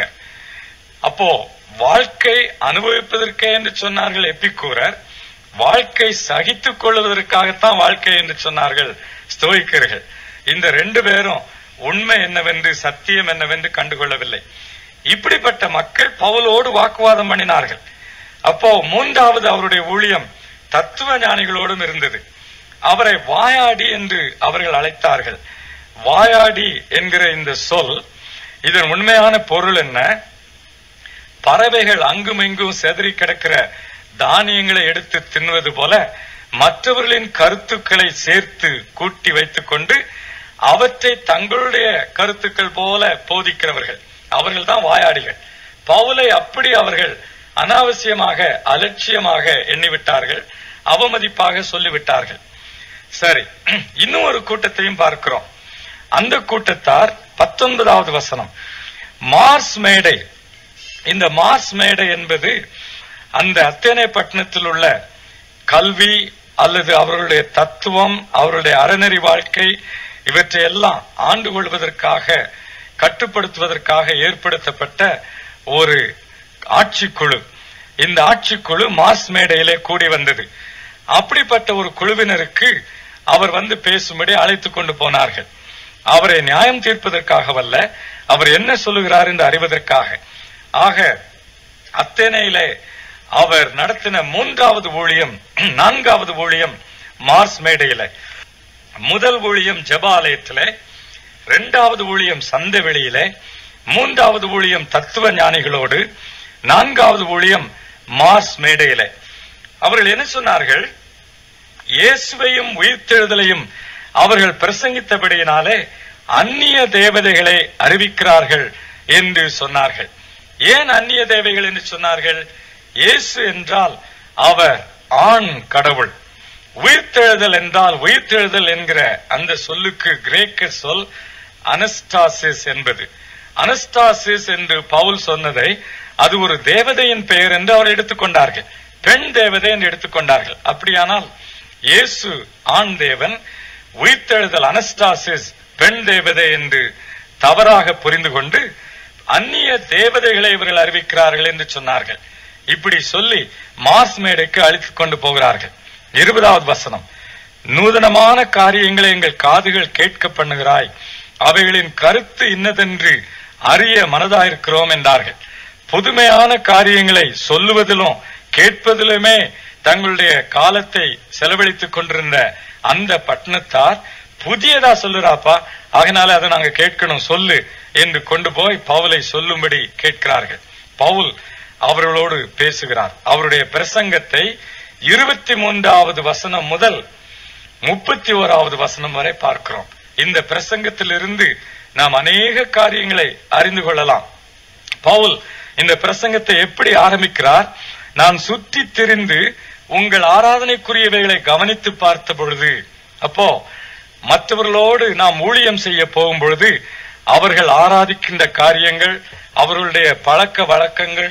அப்போ வாழ்க்கை அனுபவிப்பதற்கே என்று சொன்னார்கள் எப்பிக்கூரர் வாழ்க்கை சகித்துக் கொள்வதற்காகத்தான் வாழ்க்கை என்று சொன்னார்கள் ஸ்தோயிக்கர்கள் இந்த ரெண்டு பேரும் உண்மை என்னவென்று சத்தியம் என்னவென்று கண்டுகொள்ளவில்லை இப்படிப்பட்ட மக்கள் பவுலோடு வாக்குவாதம் பண்ணினார்கள் அப்போ மூன்றாவது அவருடைய ஊழியம் தத்துவ ஞானிகளோடும் இருந்தது அவரை வாயாடி என்று அவர்கள் அழைத்தார்கள் வாயாடி என்கிற இந்த சொல் இதன் உண்மையான பொருள் என்ன பறவைகள் அங்கும் இங்கும் செதறி கிடக்கிற தானியங்களை எடுத்து தின்வது போல மற்றவர்களின் கருத்துக்களை சேர்த்து கூட்டி வைத்துக் கொண்டு அவற்றை தங்களுடைய கருத்துக்கள் போல போதிக்கிறவர்கள் அவர்கள் தான் வாயாடிகள் பவுலை அப்படி அவர்கள் அனாவசியமாக அலட்சியமாக எண்ணிவிட்டார்கள் அவமதிப்பாக சொல்லிவிட்டார்கள் சரி இன்னும் ஒரு கூட்டத்தையும் பார்க்கிறோம் அந்த கூட்டத்தார் பத்தொன்பதாவது வசனம் மார்ஸ் மேடை இந்த மார்ஸ் மேடை என்பது அந்த அத்தேனை பட்டணத்தில் உள்ள கல்வி அல்லது அவர்களுடைய தத்துவம் அவருடைய அறநெறி வாழ்க்கை இவற்றை எல்லாம் ஆண்டு கொள்வதற்காக கட்டுப்படுத்துவதற்காக ஏற்படுத்தப்பட்ட ஒரு ஆட்சிக்குழு இந்த ஆட்சிக்குழு மாஸ் மேடையிலே கூடி வந்தது அப்படிப்பட்ட ஒரு குழுவினருக்கு அவர் வந்து பேசும்படி அழைத்துக் கொண்டு போனார்கள் அவரை நியாயம் தீர்ப்பதற்காகவல்ல அவர் என்ன சொல்லுகிறார் என்று அறிவதற்காக ஆக அத்தேனையிலே அவர் நடத்தின மூன்றாவது ஊழியம் நான்காவது ஊழியம் மார்ஸ் மேடையில முதல் ஊழியம் ஜபாலயத்திலே இரண்டாவது ஊழியம் சந்த வெளியிலே மூன்றாவது ஊழியம் தத்துவ ஞானிகளோடு நான்காவது ஊழியம் மார்ஸ் மேடையிலே அவர்கள் என்ன சொன்னார்கள் இயேசுவையும் உயிர்த்தெழுதலையும் அவர்கள் பிரசங்கித்தபடியினாலே அந்நிய தேவதைகளை அறிவிக்கிறார்கள் என்று சொன்னார்கள் ஏன் அந்நிய தேவைகள் என்று சொன்னார்கள் இயேசு என்றால் அவர் ஆண் கடவுள் உயிர்த்தெழுதல் என்றால் உயிர்த்தெழுதல் என்கிற அந்த சொல்லுக்கு கிரேக்க சொல் அனஸ்டாசிஸ் என்பது அனஸ்டாசிஸ் என்று பவுல் சொன்னதை அது ஒரு தேவதையின் பெயர் என்று அவர் எடுத்துக்கொண்டார்கள் பெண் தேவதை என்று எடுத்துக்கொண்டார்கள் அப்படியானால் இயேசு ஆண் தேவன் உயிர்த்தெழுதல் அனஸ்டாசிஸ் பெண் தேவதை என்று தவறாக புரிந்து கொண்டு அந்நிய தேவதைகளை இவர்கள் அறிவிக்கிறார்கள் என்று சொன்னார்கள் இப்படி சொல்லி மாஸ் மேடைக்கு அழைத்துக் கொண்டு போகிறார்கள் இருபதாவது வசனம் நூதனமான காரியங்களை எங்கள் காதுகள் கேட்க பண்ணுகிறாய் அவைகளின் கருத்து இன்னதென்று அறிய மனதாயிருக்கிறோம் என்றார்கள் புதுமையான காரியங்களை சொல்லுவதிலும் கேட்பதிலுமே தங்களுடைய காலத்தை செலவழித்துக் கொண்டிருந்த அந்த பட்டணத்தார் புதியதா சொல்லுறாப்பா அதனால அதை நாங்க கேட்கணும் சொல்லு என்று கொண்டு போய் பவுலை சொல்லும்படி கேட்கிறார்கள் பவுல் அவர்களோடு பேசுகிறார் அவருடைய பிரசங்கத்தை இருபத்தி மூன்றாவது வசனம் முதல் முப்பத்தி ஓராவது வசனம் வரை பார்க்கிறோம் இந்த பிரசங்கத்திலிருந்து நாம் அநேக காரியங்களை அறிந்து கொள்ளலாம் பவுல் இந்த பிரசங்கத்தை எப்படி ஆரம்பிக்கிறார் நான் சுற்றி திரிந்து உங்கள் ஆராதனைக்குரியவைகளை கவனித்து பார்த்த பொழுது அப்போ மற்றவர்களோடு நாம் ஊழியம் செய்ய போகும் பொழுது அவர்கள் ஆராதிக்கின்ற காரியங்கள் அவர்களுடைய பழக்க வழக்கங்கள்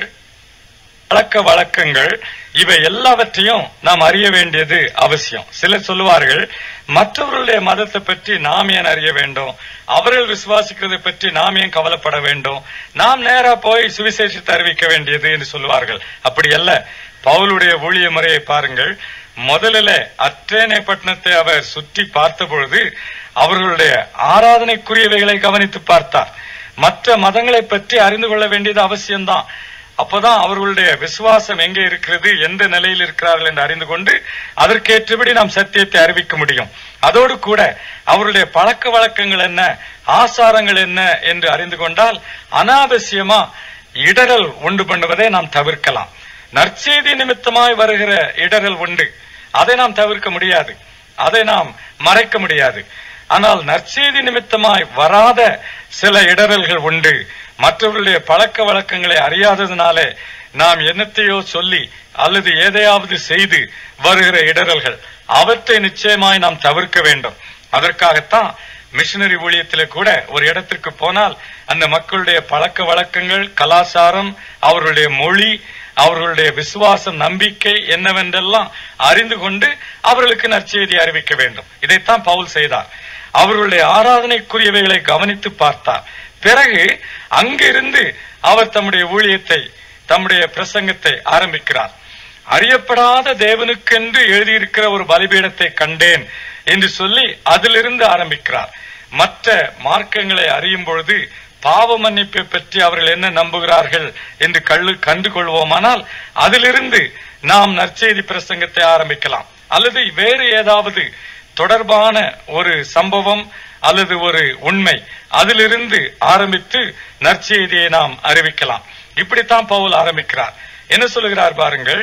பழக்க வழக்கங்கள் இவை எல்லாவற்றையும் நாம் அறிய வேண்டியது அவசியம் சிலர் சொல்லுவார்கள் மற்றவர்களுடைய மதத்தை பற்றி நாம் ஏன் அறிய வேண்டும் அவர்கள் விசுவாசிக்கிறதை பற்றி நாம் ஏன் கவலைப்பட வேண்டும் நாம் நேரா போய் சுவிசேஷத்தை அறிவிக்க வேண்டியது என்று சொல்லுவார்கள் அப்படி அல்ல பவுலுடைய ஊழிய முறையை பாருங்கள் முதலில் அற்றேனை பட்டணத்தை அவர் சுற்றி பார்த்த பொழுது அவர்களுடைய ஆராதனைக்குரியவைகளை கவனித்து பார்த்தார் மற்ற மதங்களை பற்றி அறிந்து கொள்ள வேண்டியது அவசியம்தான் அப்பதான் அவர்களுடைய விசுவாசம் எங்கே இருக்கிறது எந்த நிலையில் இருக்கிறார்கள் என்று அறிந்து கொண்டு அதற்கேற்றபடி நாம் சத்தியத்தை அறிவிக்க முடியும் அதோடு கூட அவருடைய பழக்க வழக்கங்கள் என்ன ஆசாரங்கள் என்ன என்று அறிந்து கொண்டால் அனாவசியமா இடரல் உண்டு பண்ணுவதை நாம் தவிர்க்கலாம் நற்செய்தி நிமித்தமாய் வருகிற இடரல் உண்டு அதை நாம் தவிர்க்க முடியாது அதை நாம் மறைக்க முடியாது ஆனால் நற்செய்தி நிமித்தமாய் வராத சில இடரல்கள் உண்டு மற்றவர்களுடைய பழக்க வழக்கங்களை அறியாததினாலே நாம் என்னத்தையோ சொல்லி அல்லது எதையாவது செய்து வருகிற இடரல்கள் அவற்றை நிச்சயமாய் நாம் தவிர்க்க வேண்டும் அதற்காகத்தான் மிஷனரி ஊழியத்திலே கூட ஒரு இடத்திற்கு போனால் அந்த மக்களுடைய பழக்க வழக்கங்கள் கலாச்சாரம் அவர்களுடைய மொழி அவர்களுடைய விசுவாசம் நம்பிக்கை என்னவென்றெல்லாம் அறிந்து கொண்டு அவர்களுக்கு நற்செய்தி அறிவிக்க வேண்டும் இதைத்தான் பவுல் செய்தார் அவர்களுடைய ஆராதனைக்குரியவைகளை கவனித்து பார்த்தார் பிறகு அங்கிருந்து அவர் தம்முடைய ஊழியத்தை தம்முடைய பிரசங்கத்தை ஆரம்பிக்கிறார் அறியப்படாத தேவனுக்கென்று எழுதியிருக்கிற ஒரு பலிபீடத்தை கண்டேன் என்று சொல்லி அதிலிருந்து ஆரம்பிக்கிறார் மற்ற மார்க்கங்களை அறியும் பொழுது பாவ மன்னிப்பை பற்றி அவர்கள் என்ன நம்புகிறார்கள் என்று கள்ளு கண்டு கொள்வோமானால் அதிலிருந்து நாம் நற்செய்தி பிரசங்கத்தை ஆரம்பிக்கலாம் அல்லது வேறு ஏதாவது தொடர்பான ஒரு சம்பவம் அல்லது ஒரு உண்மை அதிலிருந்து ஆரம்பித்து நற்செய்தியை நாம் அறிவிக்கலாம் இப்படித்தான் பவுல் ஆரம்பிக்கிறார் என்ன சொல்லுகிறார் பாருங்கள்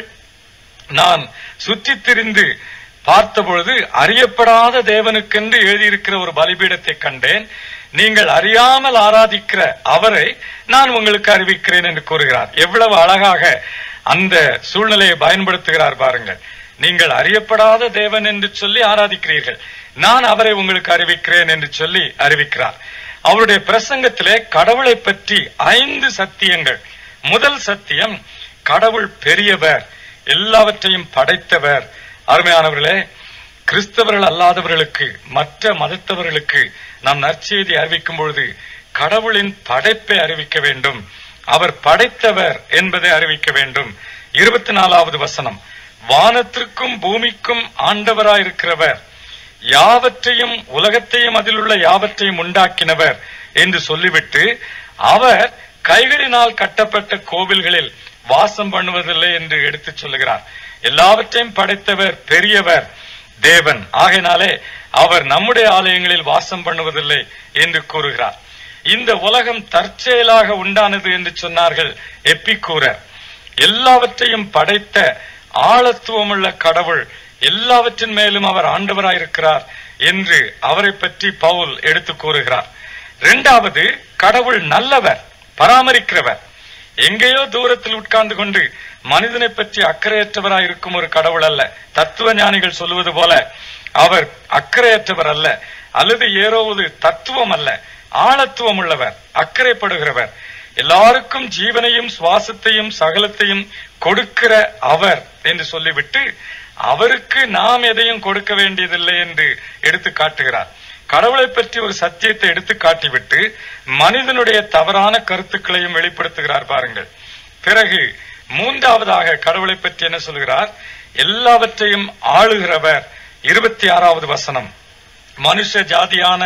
நான் சுற்றி திரிந்து பார்த்தபொழுது அறியப்படாத தேவனுக்கென்று எழுதியிருக்கிற ஒரு பலிபீடத்தை கண்டேன் நீங்கள் அறியாமல் ஆராதிக்கிற அவரை நான் உங்களுக்கு அறிவிக்கிறேன் என்று கூறுகிறார் எவ்வளவு அழகாக அந்த சூழ்நிலையை பயன்படுத்துகிறார் பாருங்கள் நீங்கள் அறியப்படாத தேவன் என்று சொல்லி ஆராதிக்கிறீர்கள் நான் அவரை உங்களுக்கு அறிவிக்கிறேன் என்று சொல்லி அறிவிக்கிறார் அவருடைய பிரசங்கத்திலே கடவுளை பற்றி ஐந்து சத்தியங்கள் முதல் சத்தியம் கடவுள் பெரியவர் எல்லாவற்றையும் படைத்தவர் அருமையானவர்களே கிறிஸ்தவர்கள் அல்லாதவர்களுக்கு மற்ற மதத்தவர்களுக்கு நாம் நற்செய்தி அறிவிக்கும் பொழுது கடவுளின் படைப்பை அறிவிக்க வேண்டும் அவர் படைத்தவர் என்பதை அறிவிக்க வேண்டும் இருபத்தி நாலாவது வசனம் வானத்திற்கும் பூமிக்கும் ஆண்டவராயிருக்கிறவர் யாவற்றையும் உலகத்தையும் அதில் உள்ள யாவற்றையும் உண்டாக்கினவர் என்று சொல்லிவிட்டு அவர் கைகளினால் கட்டப்பட்ட கோவில்களில் வாசம் பண்ணுவதில்லை என்று எடுத்துச் சொல்லுகிறார் எல்லாவற்றையும் படைத்தவர் பெரியவர் தேவன் ஆகையினாலே அவர் நம்முடைய ஆலயங்களில் வாசம் பண்ணுவதில்லை என்று கூறுகிறார் இந்த உலகம் தற்செயலாக உண்டானது என்று சொன்னார்கள் எப்பிக்கூரர் எல்லாவற்றையும் படைத்த ஆழத்துவமுள்ள கடவுள் எல்லாவற்றின் மேலும் அவர் ஆண்டவராயிருக்கிறார் என்று அவரை பற்றி பவுல் எடுத்து கூறுகிறார் இரண்டாவது கடவுள் நல்லவர் பராமரிக்கிறவர் எங்கேயோ தூரத்தில் உட்கார்ந்து கொண்டு மனிதனை பற்றி அக்கறையற்றவராய் இருக்கும் ஒரு கடவுள் அல்ல தத்துவ ஞானிகள் சொல்லுவது போல அவர் அக்கறையற்றவர் அல்ல அல்லது ஏறோவது தத்துவம் அல்ல ஆழத்துவம் உள்ளவர் அக்கறைப்படுகிறவர் எல்லாருக்கும் ஜீவனையும் சுவாசத்தையும் சகலத்தையும் கொடுக்கிற அவர் என்று சொல்லிவிட்டு அவருக்கு நாம் எதையும் கொடுக்க வேண்டியதில்லை என்று எடுத்து காட்டுகிறார் கடவுளை பற்றி ஒரு சத்தியத்தை எடுத்து காட்டிவிட்டு மனிதனுடைய தவறான கருத்துக்களையும் வெளிப்படுத்துகிறார் பாருங்கள் பிறகு மூன்றாவதாக கடவுளை பற்றி என்ன சொல்கிறார் எல்லாவற்றையும் ஆளுகிறவர் இருபத்தி ஆறாவது வசனம் மனுஷ ஜாதியான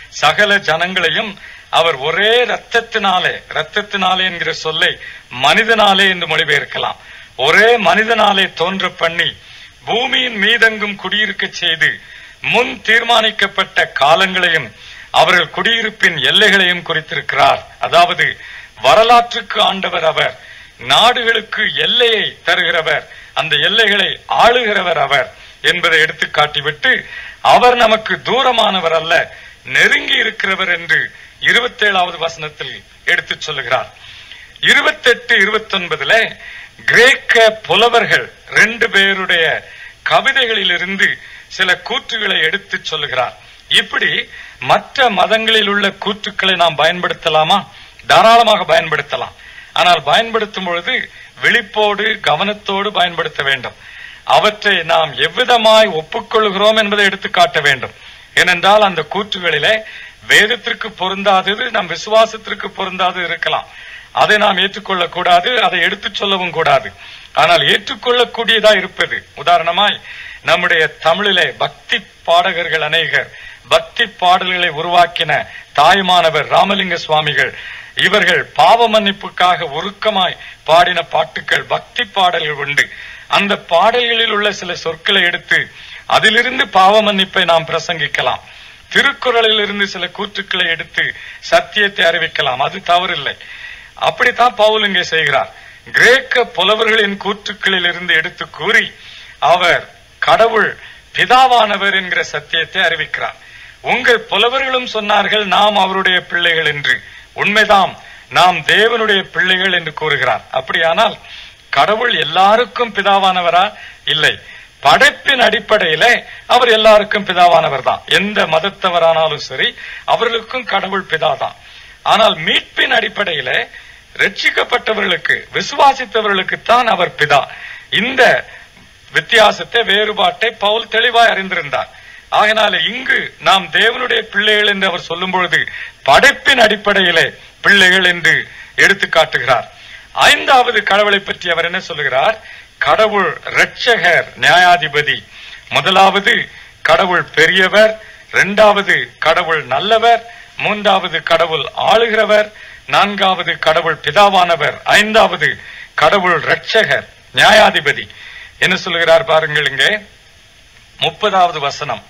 சகல ஜனங்களையும் அவர் ஒரே ரத்தத்தினாலே ரத்தத்தினாலே என்கிற சொல்லை மனிதனாலே என்று மொழிபெயர்க்கலாம் ஒரே மனிதனாலே தோன்ற பண்ணி பூமியின் மீதெங்கும் குடியிருக்க செய்து முன் தீர்மானிக்கப்பட்ட காலங்களையும் அவர்கள் குடியிருப்பின் எல்லைகளையும் குறித்திருக்கிறார் அதாவது வரலாற்றுக்கு ஆண்டவர் அவர் நாடுகளுக்கு எல்லையை தருகிறவர் அந்த எல்லைகளை ஆளுகிறவர் அவர் என்பதை எடுத்து காட்டிவிட்டு அவர் நமக்கு தூரமானவர் அல்ல நெருங்கி இருக்கிறவர் என்று இருபத்தேழாவது வசனத்தில் எடுத்துச் சொல்லுகிறார் இருபத்தெட்டு இருபத்தொன்பதுல கிரேக்க புலவர்கள் ரெண்டு பேருடைய கவிதைகளிலிருந்து சில கூற்றுகளை எடுத்துச் சொல்லுகிறார் இப்படி மற்ற மதங்களில் உள்ள கூற்றுக்களை நாம் பயன்படுத்தலாமா தாராளமாக பயன்படுத்தலாம் ஆனால் பயன்படுத்தும் பொழுது விழிப்போடு கவனத்தோடு பயன்படுத்த வேண்டும் அவற்றை நாம் எவ்விதமாய் ஒப்புக்கொள்கிறோம் என்பதை எடுத்து காட்ட வேண்டும் ஏனென்றால் அந்த கூற்றுகளிலே வேதத்திற்கு பொருந்தாதது நம் விசுவாசத்திற்கு பொருந்தாது இருக்கலாம் அதை நாம் ஏற்றுக்கொள்ளக் கூடாது அதை எடுத்துச் சொல்லவும் கூடாது ஆனால் ஏற்றுக்கொள்ளக்கூடியதா இருப்பது உதாரணமாய் நம்முடைய தமிழிலே பக்தி பாடகர்கள் அநேகர் பக்தி பாடல்களை உருவாக்கின தாய்மானவர் ராமலிங்க சுவாமிகள் இவர்கள் பாவ மன்னிப்புக்காக உருக்கமாய் பாடின பாட்டுக்கள் பக்தி பாடல்கள் உண்டு அந்த பாடல்களில் உள்ள சில சொற்களை எடுத்து அதிலிருந்து பாவ மன்னிப்பை நாம் பிரசங்கிக்கலாம் திருக்குறளில் இருந்து சில கூற்றுக்களை எடுத்து சத்தியத்தை அறிவிக்கலாம் அது தவறில்லை அப்படித்தான் பவுல் இங்கே செய்கிறார் கிரேக்க புலவர்களின் கூற்றுக்களில் இருந்து எடுத்து கூறி அவர் கடவுள் பிதாவானவர் என்கிற சத்தியத்தை அறிவிக்கிறார் உங்கள் புலவர்களும் சொன்னார்கள் நாம் அவருடைய பிள்ளைகள் என்று உண்மைதாம் நாம் தேவனுடைய பிள்ளைகள் என்று கூறுகிறார் அப்படியானால் கடவுள் எல்லாருக்கும் பிதாவானவரா இல்லை படைப்பின் அடிப்படையில அவர் எல்லாருக்கும் பிதாவானவர் தான் எந்த மதத்தவரானாலும் சரி அவர்களுக்கும் கடவுள் பிதாதான் ஆனால் மீட்பின் அடிப்படையில ரட்சிக்கப்பட்டவர்களுக்கு விசுவாசித்தவர்களுக்கு தான் அவர் பிதா இந்த வித்தியாசத்தை வேறுபாட்டை பவுல் தெளிவாய் அறிந்திருந்தார் ஆகினால இங்கு நாம் தேவனுடைய பிள்ளைகள் என்று அவர் சொல்லும் பொழுது படைப்பின் அடிப்படையிலே பிள்ளைகள் என்று எடுத்து காட்டுகிறார் ஐந்தாவது கடவுளை பற்றி அவர் என்ன சொல்லுகிறார் கடவுள் இரட்சகர் நியாயாதிபதி முதலாவது கடவுள் பெரியவர் இரண்டாவது கடவுள் நல்லவர் மூன்றாவது கடவுள் ஆளுகிறவர் நான்காவது கடவுள் பிதாவானவர் ஐந்தாவது கடவுள் இரட்சகர் நியாயாதிபதி என்ன சொல்லுகிறார் பாருங்கள் இங்கே முப்பதாவது வசனம்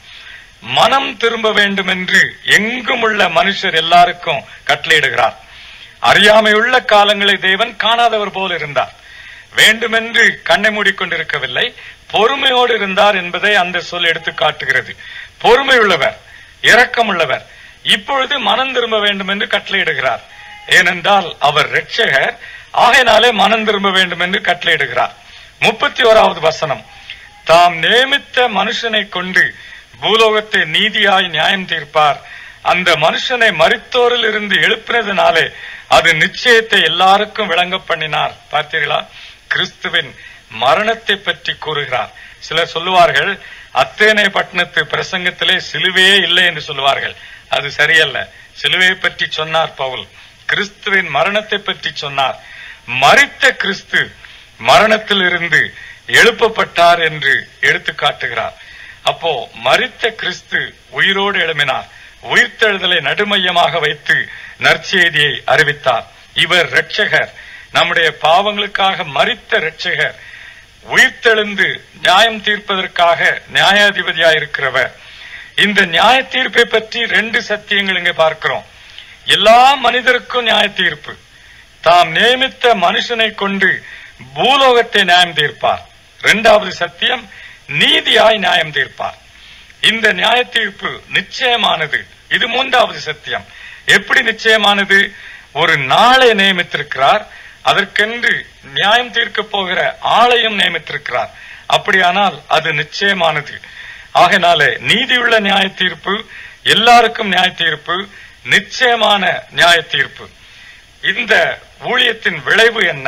மனம் திரும்ப வேண்டும் என்று எங்கும் உள்ள மனுஷர் எல்லாருக்கும் கட்டளையிடுகிறார் அறியாமையுள்ள காலங்களை தேவன் காணாதவர் போல் இருந்தார் வேண்டுமென்று கண்ணை மூடிக்கொண்டிருக்கவில்லை பொறுமையோடு இருந்தார் என்பதை அந்த சொல் எடுத்து காட்டுகிறது பொறுமையுள்ளவர் இரக்கமுள்ளவர் இப்பொழுது மனம் திரும்ப வேண்டும் என்று கட்டளையிடுகிறார் ஏனென்றால் அவர் ரட்சகர் ஆகையினாலே மனம் திரும்ப வேண்டும் என்று கட்டளையிடுகிறார் முப்பத்தி ஓராவது வசனம் தாம் நியமித்த மனுஷனை கொண்டு பூலோகத்தை நீதியாய் நியாயம் தீர்ப்பார் அந்த மனுஷனை மரித்தோரில் இருந்து எழுப்பினதுனாலே அது நிச்சயத்தை எல்லாருக்கும் விளங்க பண்ணினார் பார்த்தீர்களா கிறிஸ்துவின் மரணத்தை பற்றி கூறுகிறார் சிலர் சொல்லுவார்கள் அத்தேனை பட்டணத்து பிரசங்கத்திலே சிலுவையே இல்லை என்று சொல்லுவார்கள் அது சரியல்ல சிலுவையை பற்றி சொன்னார் பவுல் கிறிஸ்துவின் மரணத்தை பற்றி சொன்னார் மரித்த கிறிஸ்து மரணத்தில் இருந்து எழுப்பப்பட்டார் என்று எடுத்து காட்டுகிறார் அப்போ மரித்த கிறிஸ்து உயிரோடு எழுமினார் உயிர்த்தெழுதலை நடுமையமாக வைத்து நற்செய்தியை அறிவித்தார் இவர் இரட்சகர் நம்முடைய பாவங்களுக்காக மரித்த இரட்சகர் உயிர்த்தெழுந்து நியாயம் தீர்ப்பதற்காக நியாயாதிபதியாய் இருக்கிறவர் இந்த நியாய தீர்ப்பை பற்றி ரெண்டு சத்தியங்கள் இங்கே பார்க்கிறோம் எல்லா மனிதருக்கும் நியாய தீர்ப்பு தாம் நியமித்த மனுஷனை கொண்டு பூலோகத்தை நியாயம் தீர்ப்பார் இரண்டாவது சத்தியம் நீதியாய் நியாயம் தீர்ப்பார் இந்த நியாய தீர்ப்பு நிச்சயமானது இது மூன்றாவது சத்தியம் எப்படி நிச்சயமானது ஒரு நாளை நியமித்திருக்கிறார் அதற்கென்று நியாயம் தீர்க்க போகிற ஆளையும் நியமித்திருக்கிறார் அப்படியானால் அது நிச்சயமானது ஆகையினால நீதியுள்ள நியாய தீர்ப்பு எல்லாருக்கும் நியாய தீர்ப்பு நிச்சயமான நியாய தீர்ப்பு இந்த ஊழியத்தின் விளைவு என்ன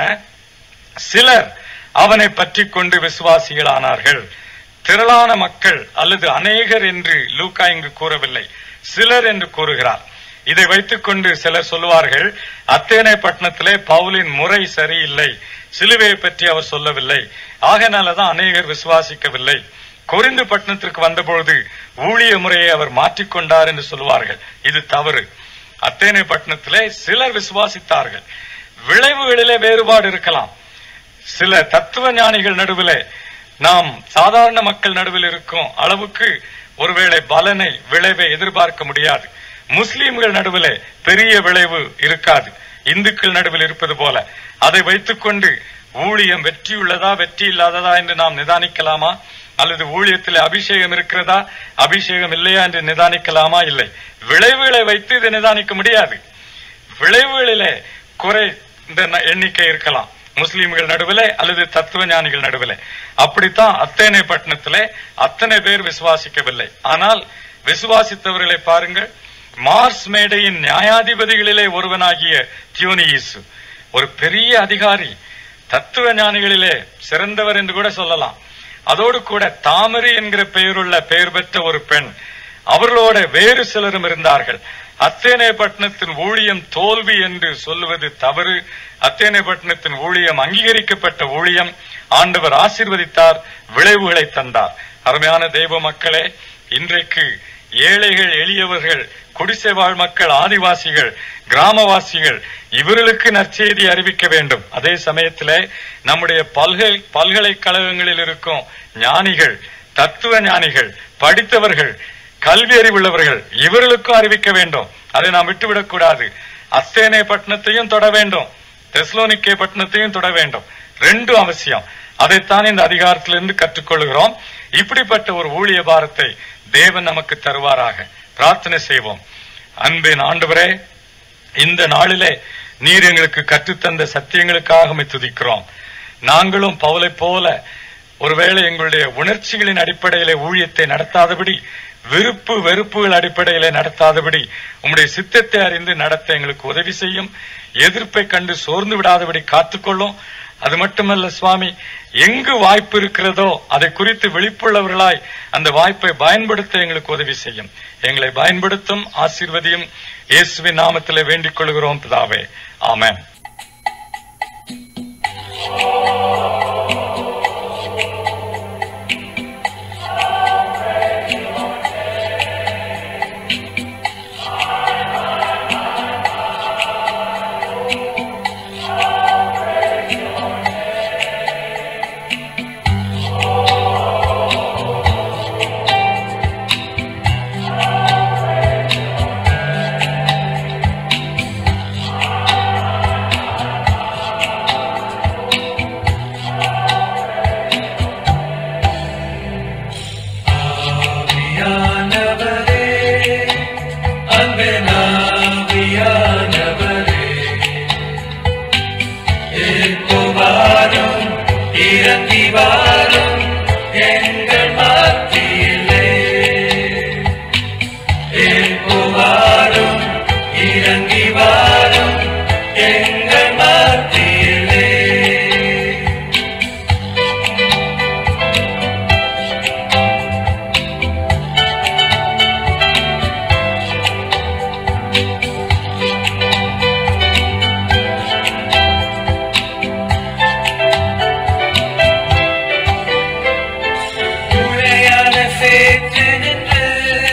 சிலர் அவனை பற்றி கொண்டு விசுவாசிகளானார்கள் திரளான மக்கள் அல்லது அநேகர் என்று லூக்கா இங்கு கூறவில்லை சிலர் என்று கூறுகிறார் இதை வைத்துக்கொண்டு சிலர் சொல்லுவார்கள் அத்தேனை பட்டணத்திலே பவுலின் முறை சரியில்லை சிலுவையை பற்றி அவர் சொல்லவில்லை ஆகையினாலதான் அநேகர் விசுவாசிக்கவில்லை கொரிந்து பட்டணத்திற்கு வந்தபொழுது ஊழிய முறையை அவர் மாற்றிக்கொண்டார் என்று சொல்வார்கள் இது தவறு அத்தேனை பட்டணத்திலே சிலர் விசுவாசித்தார்கள் விளைவுகளிலே வேறுபாடு இருக்கலாம் சில தத்துவ ஞானிகள் நடுவிலே நாம் சாதாரண மக்கள் நடுவில் இருக்கும் அளவுக்கு ஒருவேளை பலனை விளைவை எதிர்பார்க்க முடியாது முஸ்லிம்கள் நடுவிலே பெரிய விளைவு இருக்காது இந்துக்கள் நடுவில் இருப்பது போல அதை வைத்துக்கொண்டு ஊழியம் வெற்றியுள்ளதா வெற்றி இல்லாததா என்று நாம் நிதானிக்கலாமா அல்லது ஊழியத்தில் அபிஷேகம் இருக்கிறதா அபிஷேகம் இல்லையா என்று நிதானிக்கலாமா இல்லை விளைவுகளை வைத்து இதை நிதானிக்க முடியாது விளைவுகளிலே குறை இந்த ந- எண்ணிக்கை இருக்கலாம் முஸ்லிம்கள் நடுவிலே அல்லது தத்துவ ஞானிகள் நடுவிலே அப்படித்தான் அத்தனை பட்டணத்திலே அத்தனை பேர் விசுவாசிக்கவில்லை ஆனால் விசுவாசித்தவர்களை பாருங்கள் மார்ஸ் மேடையின் நியாயாதிபதிகளிலே ஒருவனாகிய தியோனியிசு ஒரு பெரிய அதிகாரி தத்துவ ஞானிகளிலே சிறந்தவர் என்று கூட சொல்லலாம் அதோடு கூட தாமரை என்கிற பெயருள்ள பெயர் பெற்ற ஒரு பெண் அவர்களோட வேறு சிலரும் இருந்தார்கள் அத்தேனே பட்டணத்தின் ஊழியம் தோல்வி என்று சொல்லுவது தவறு அத்தேனே பட்டணத்தின் ஊழியம் அங்கீகரிக்கப்பட்ட ஊழியம் ஆண்டவர் ஆசீர்வதித்தார் விளைவுகளை தந்தார் அருமையான தெய்வ மக்களே இன்றைக்கு ஏழைகள் எளியவர்கள் குடிசை வாழ் மக்கள் ஆதிவாசிகள் கிராமவாசிகள் இவர்களுக்கு நற்செய்தி அறிவிக்க வேண்டும் அதே சமயத்திலே நம்முடைய பல்கலை பல்கலைக்கழகங்களில் இருக்கும் ஞானிகள் தத்துவ ஞானிகள் படித்தவர்கள் கல்வி அறிவுள்ளவர்கள் இவர்களுக்கும் அறிவிக்க வேண்டும் அதை நாம் விட்டுவிடக் கூடாது அத்தேனே பட்டணத்தையும் தொட வேண்டும் தெஸ்லோனிக்கே பட்டணத்தையும் தொட வேண்டும் ரெண்டும் அவசியம் அதைத்தான் இந்த அதிகாரத்திலிருந்து கற்றுக்கொள்கிறோம் இப்படிப்பட்ட ஒரு ஊழிய பாரத்தை தேவன் நமக்கு தருவாராக பிரார்த்தனை செய்வோம் அன்பின் ஆண்டவரே இந்த நாளிலே நீர் எங்களுக்கு கற்றுத்தந்த சத்தியங்களுக்காக உம்மை துதிக்கிறோம் நாங்களும் பவுலைப் போல ஒருவேளை எங்களுடைய உணர்ச்சிகளின் அடிப்படையிலே ஊழியத்தை நடத்தாதபடி விருப்பு வெறுப்புகள் அடிப்படையிலே நடத்தாதபடி உம்முடைய சித்தத்தை அறிந்து நடத்த எங்களுக்கு உதவி செய்யும் எதிர்ப்பை கண்டு சோர்ந்து விடாதபடி காத்துக்கொள்ளும் அது மட்டுமல்ல சுவாமி எங்கு வாய்ப்பு இருக்கிறதோ அதை குறித்து விழிப்புள்ளவர்களாய் அந்த வாய்ப்பை பயன்படுத்த எங்களுக்கு உதவி செய்யும் எங்களை பயன்படுத்தும் ஆசீர்வதியும் இயேசுவின் நாமத்திலே வேண்டிக் கொள்கிறோம் பிதாவே ஆமென் ஆவியானவரே, அன்பின் ஆவியானவரே, இப்போ வாரும், இறங்கி வாரும், எங்கள் மத்தியிலே. இப்போ வாரும், இறங்கி வாரும், எங்கள் மத்தியிலே உளையான சேற்று நின்று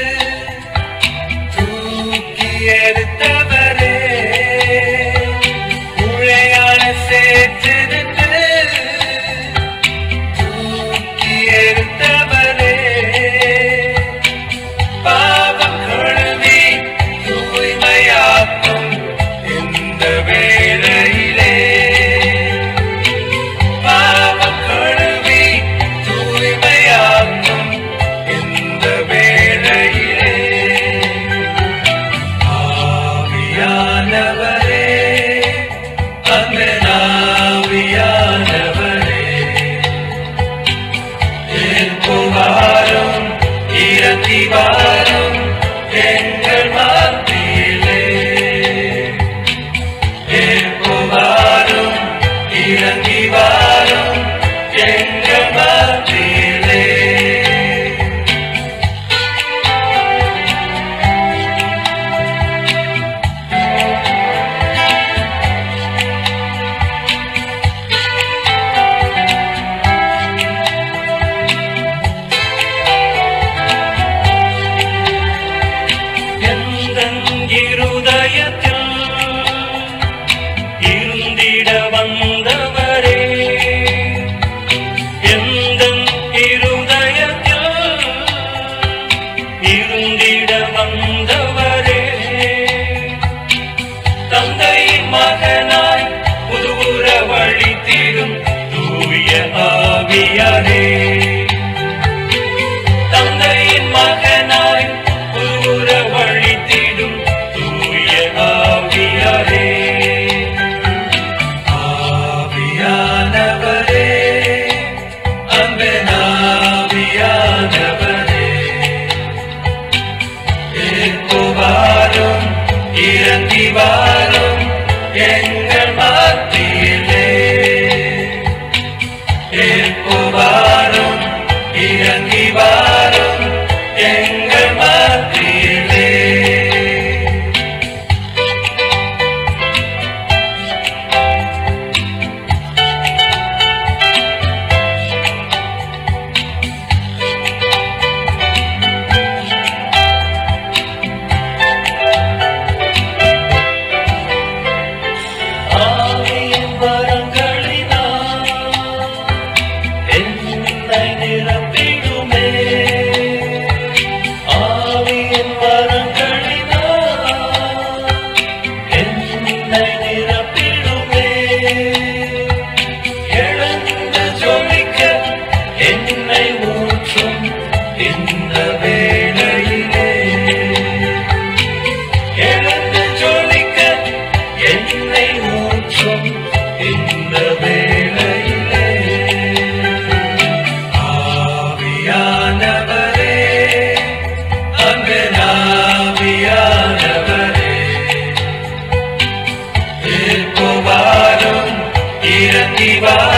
தூக்கி எடுத்தவரே உளையான சேற்று நின்று தூக்கி எடுத்தவரே பாவம் கழுவி தூய்மையாக்கும் இந்த வேளையிலே பாவம் கழுவி தூய்மையாக்கும் இந்த வேளையிலே ஆவியானவரே அன்பனாவியானவரே இப்போ வாரும் இறங்கி வாரும் எங்கள் மத்தியிலே இப்போ வாரும் இறங்கி வாரும் எங்கள் மத்தியிலே இறங்கி வாரும்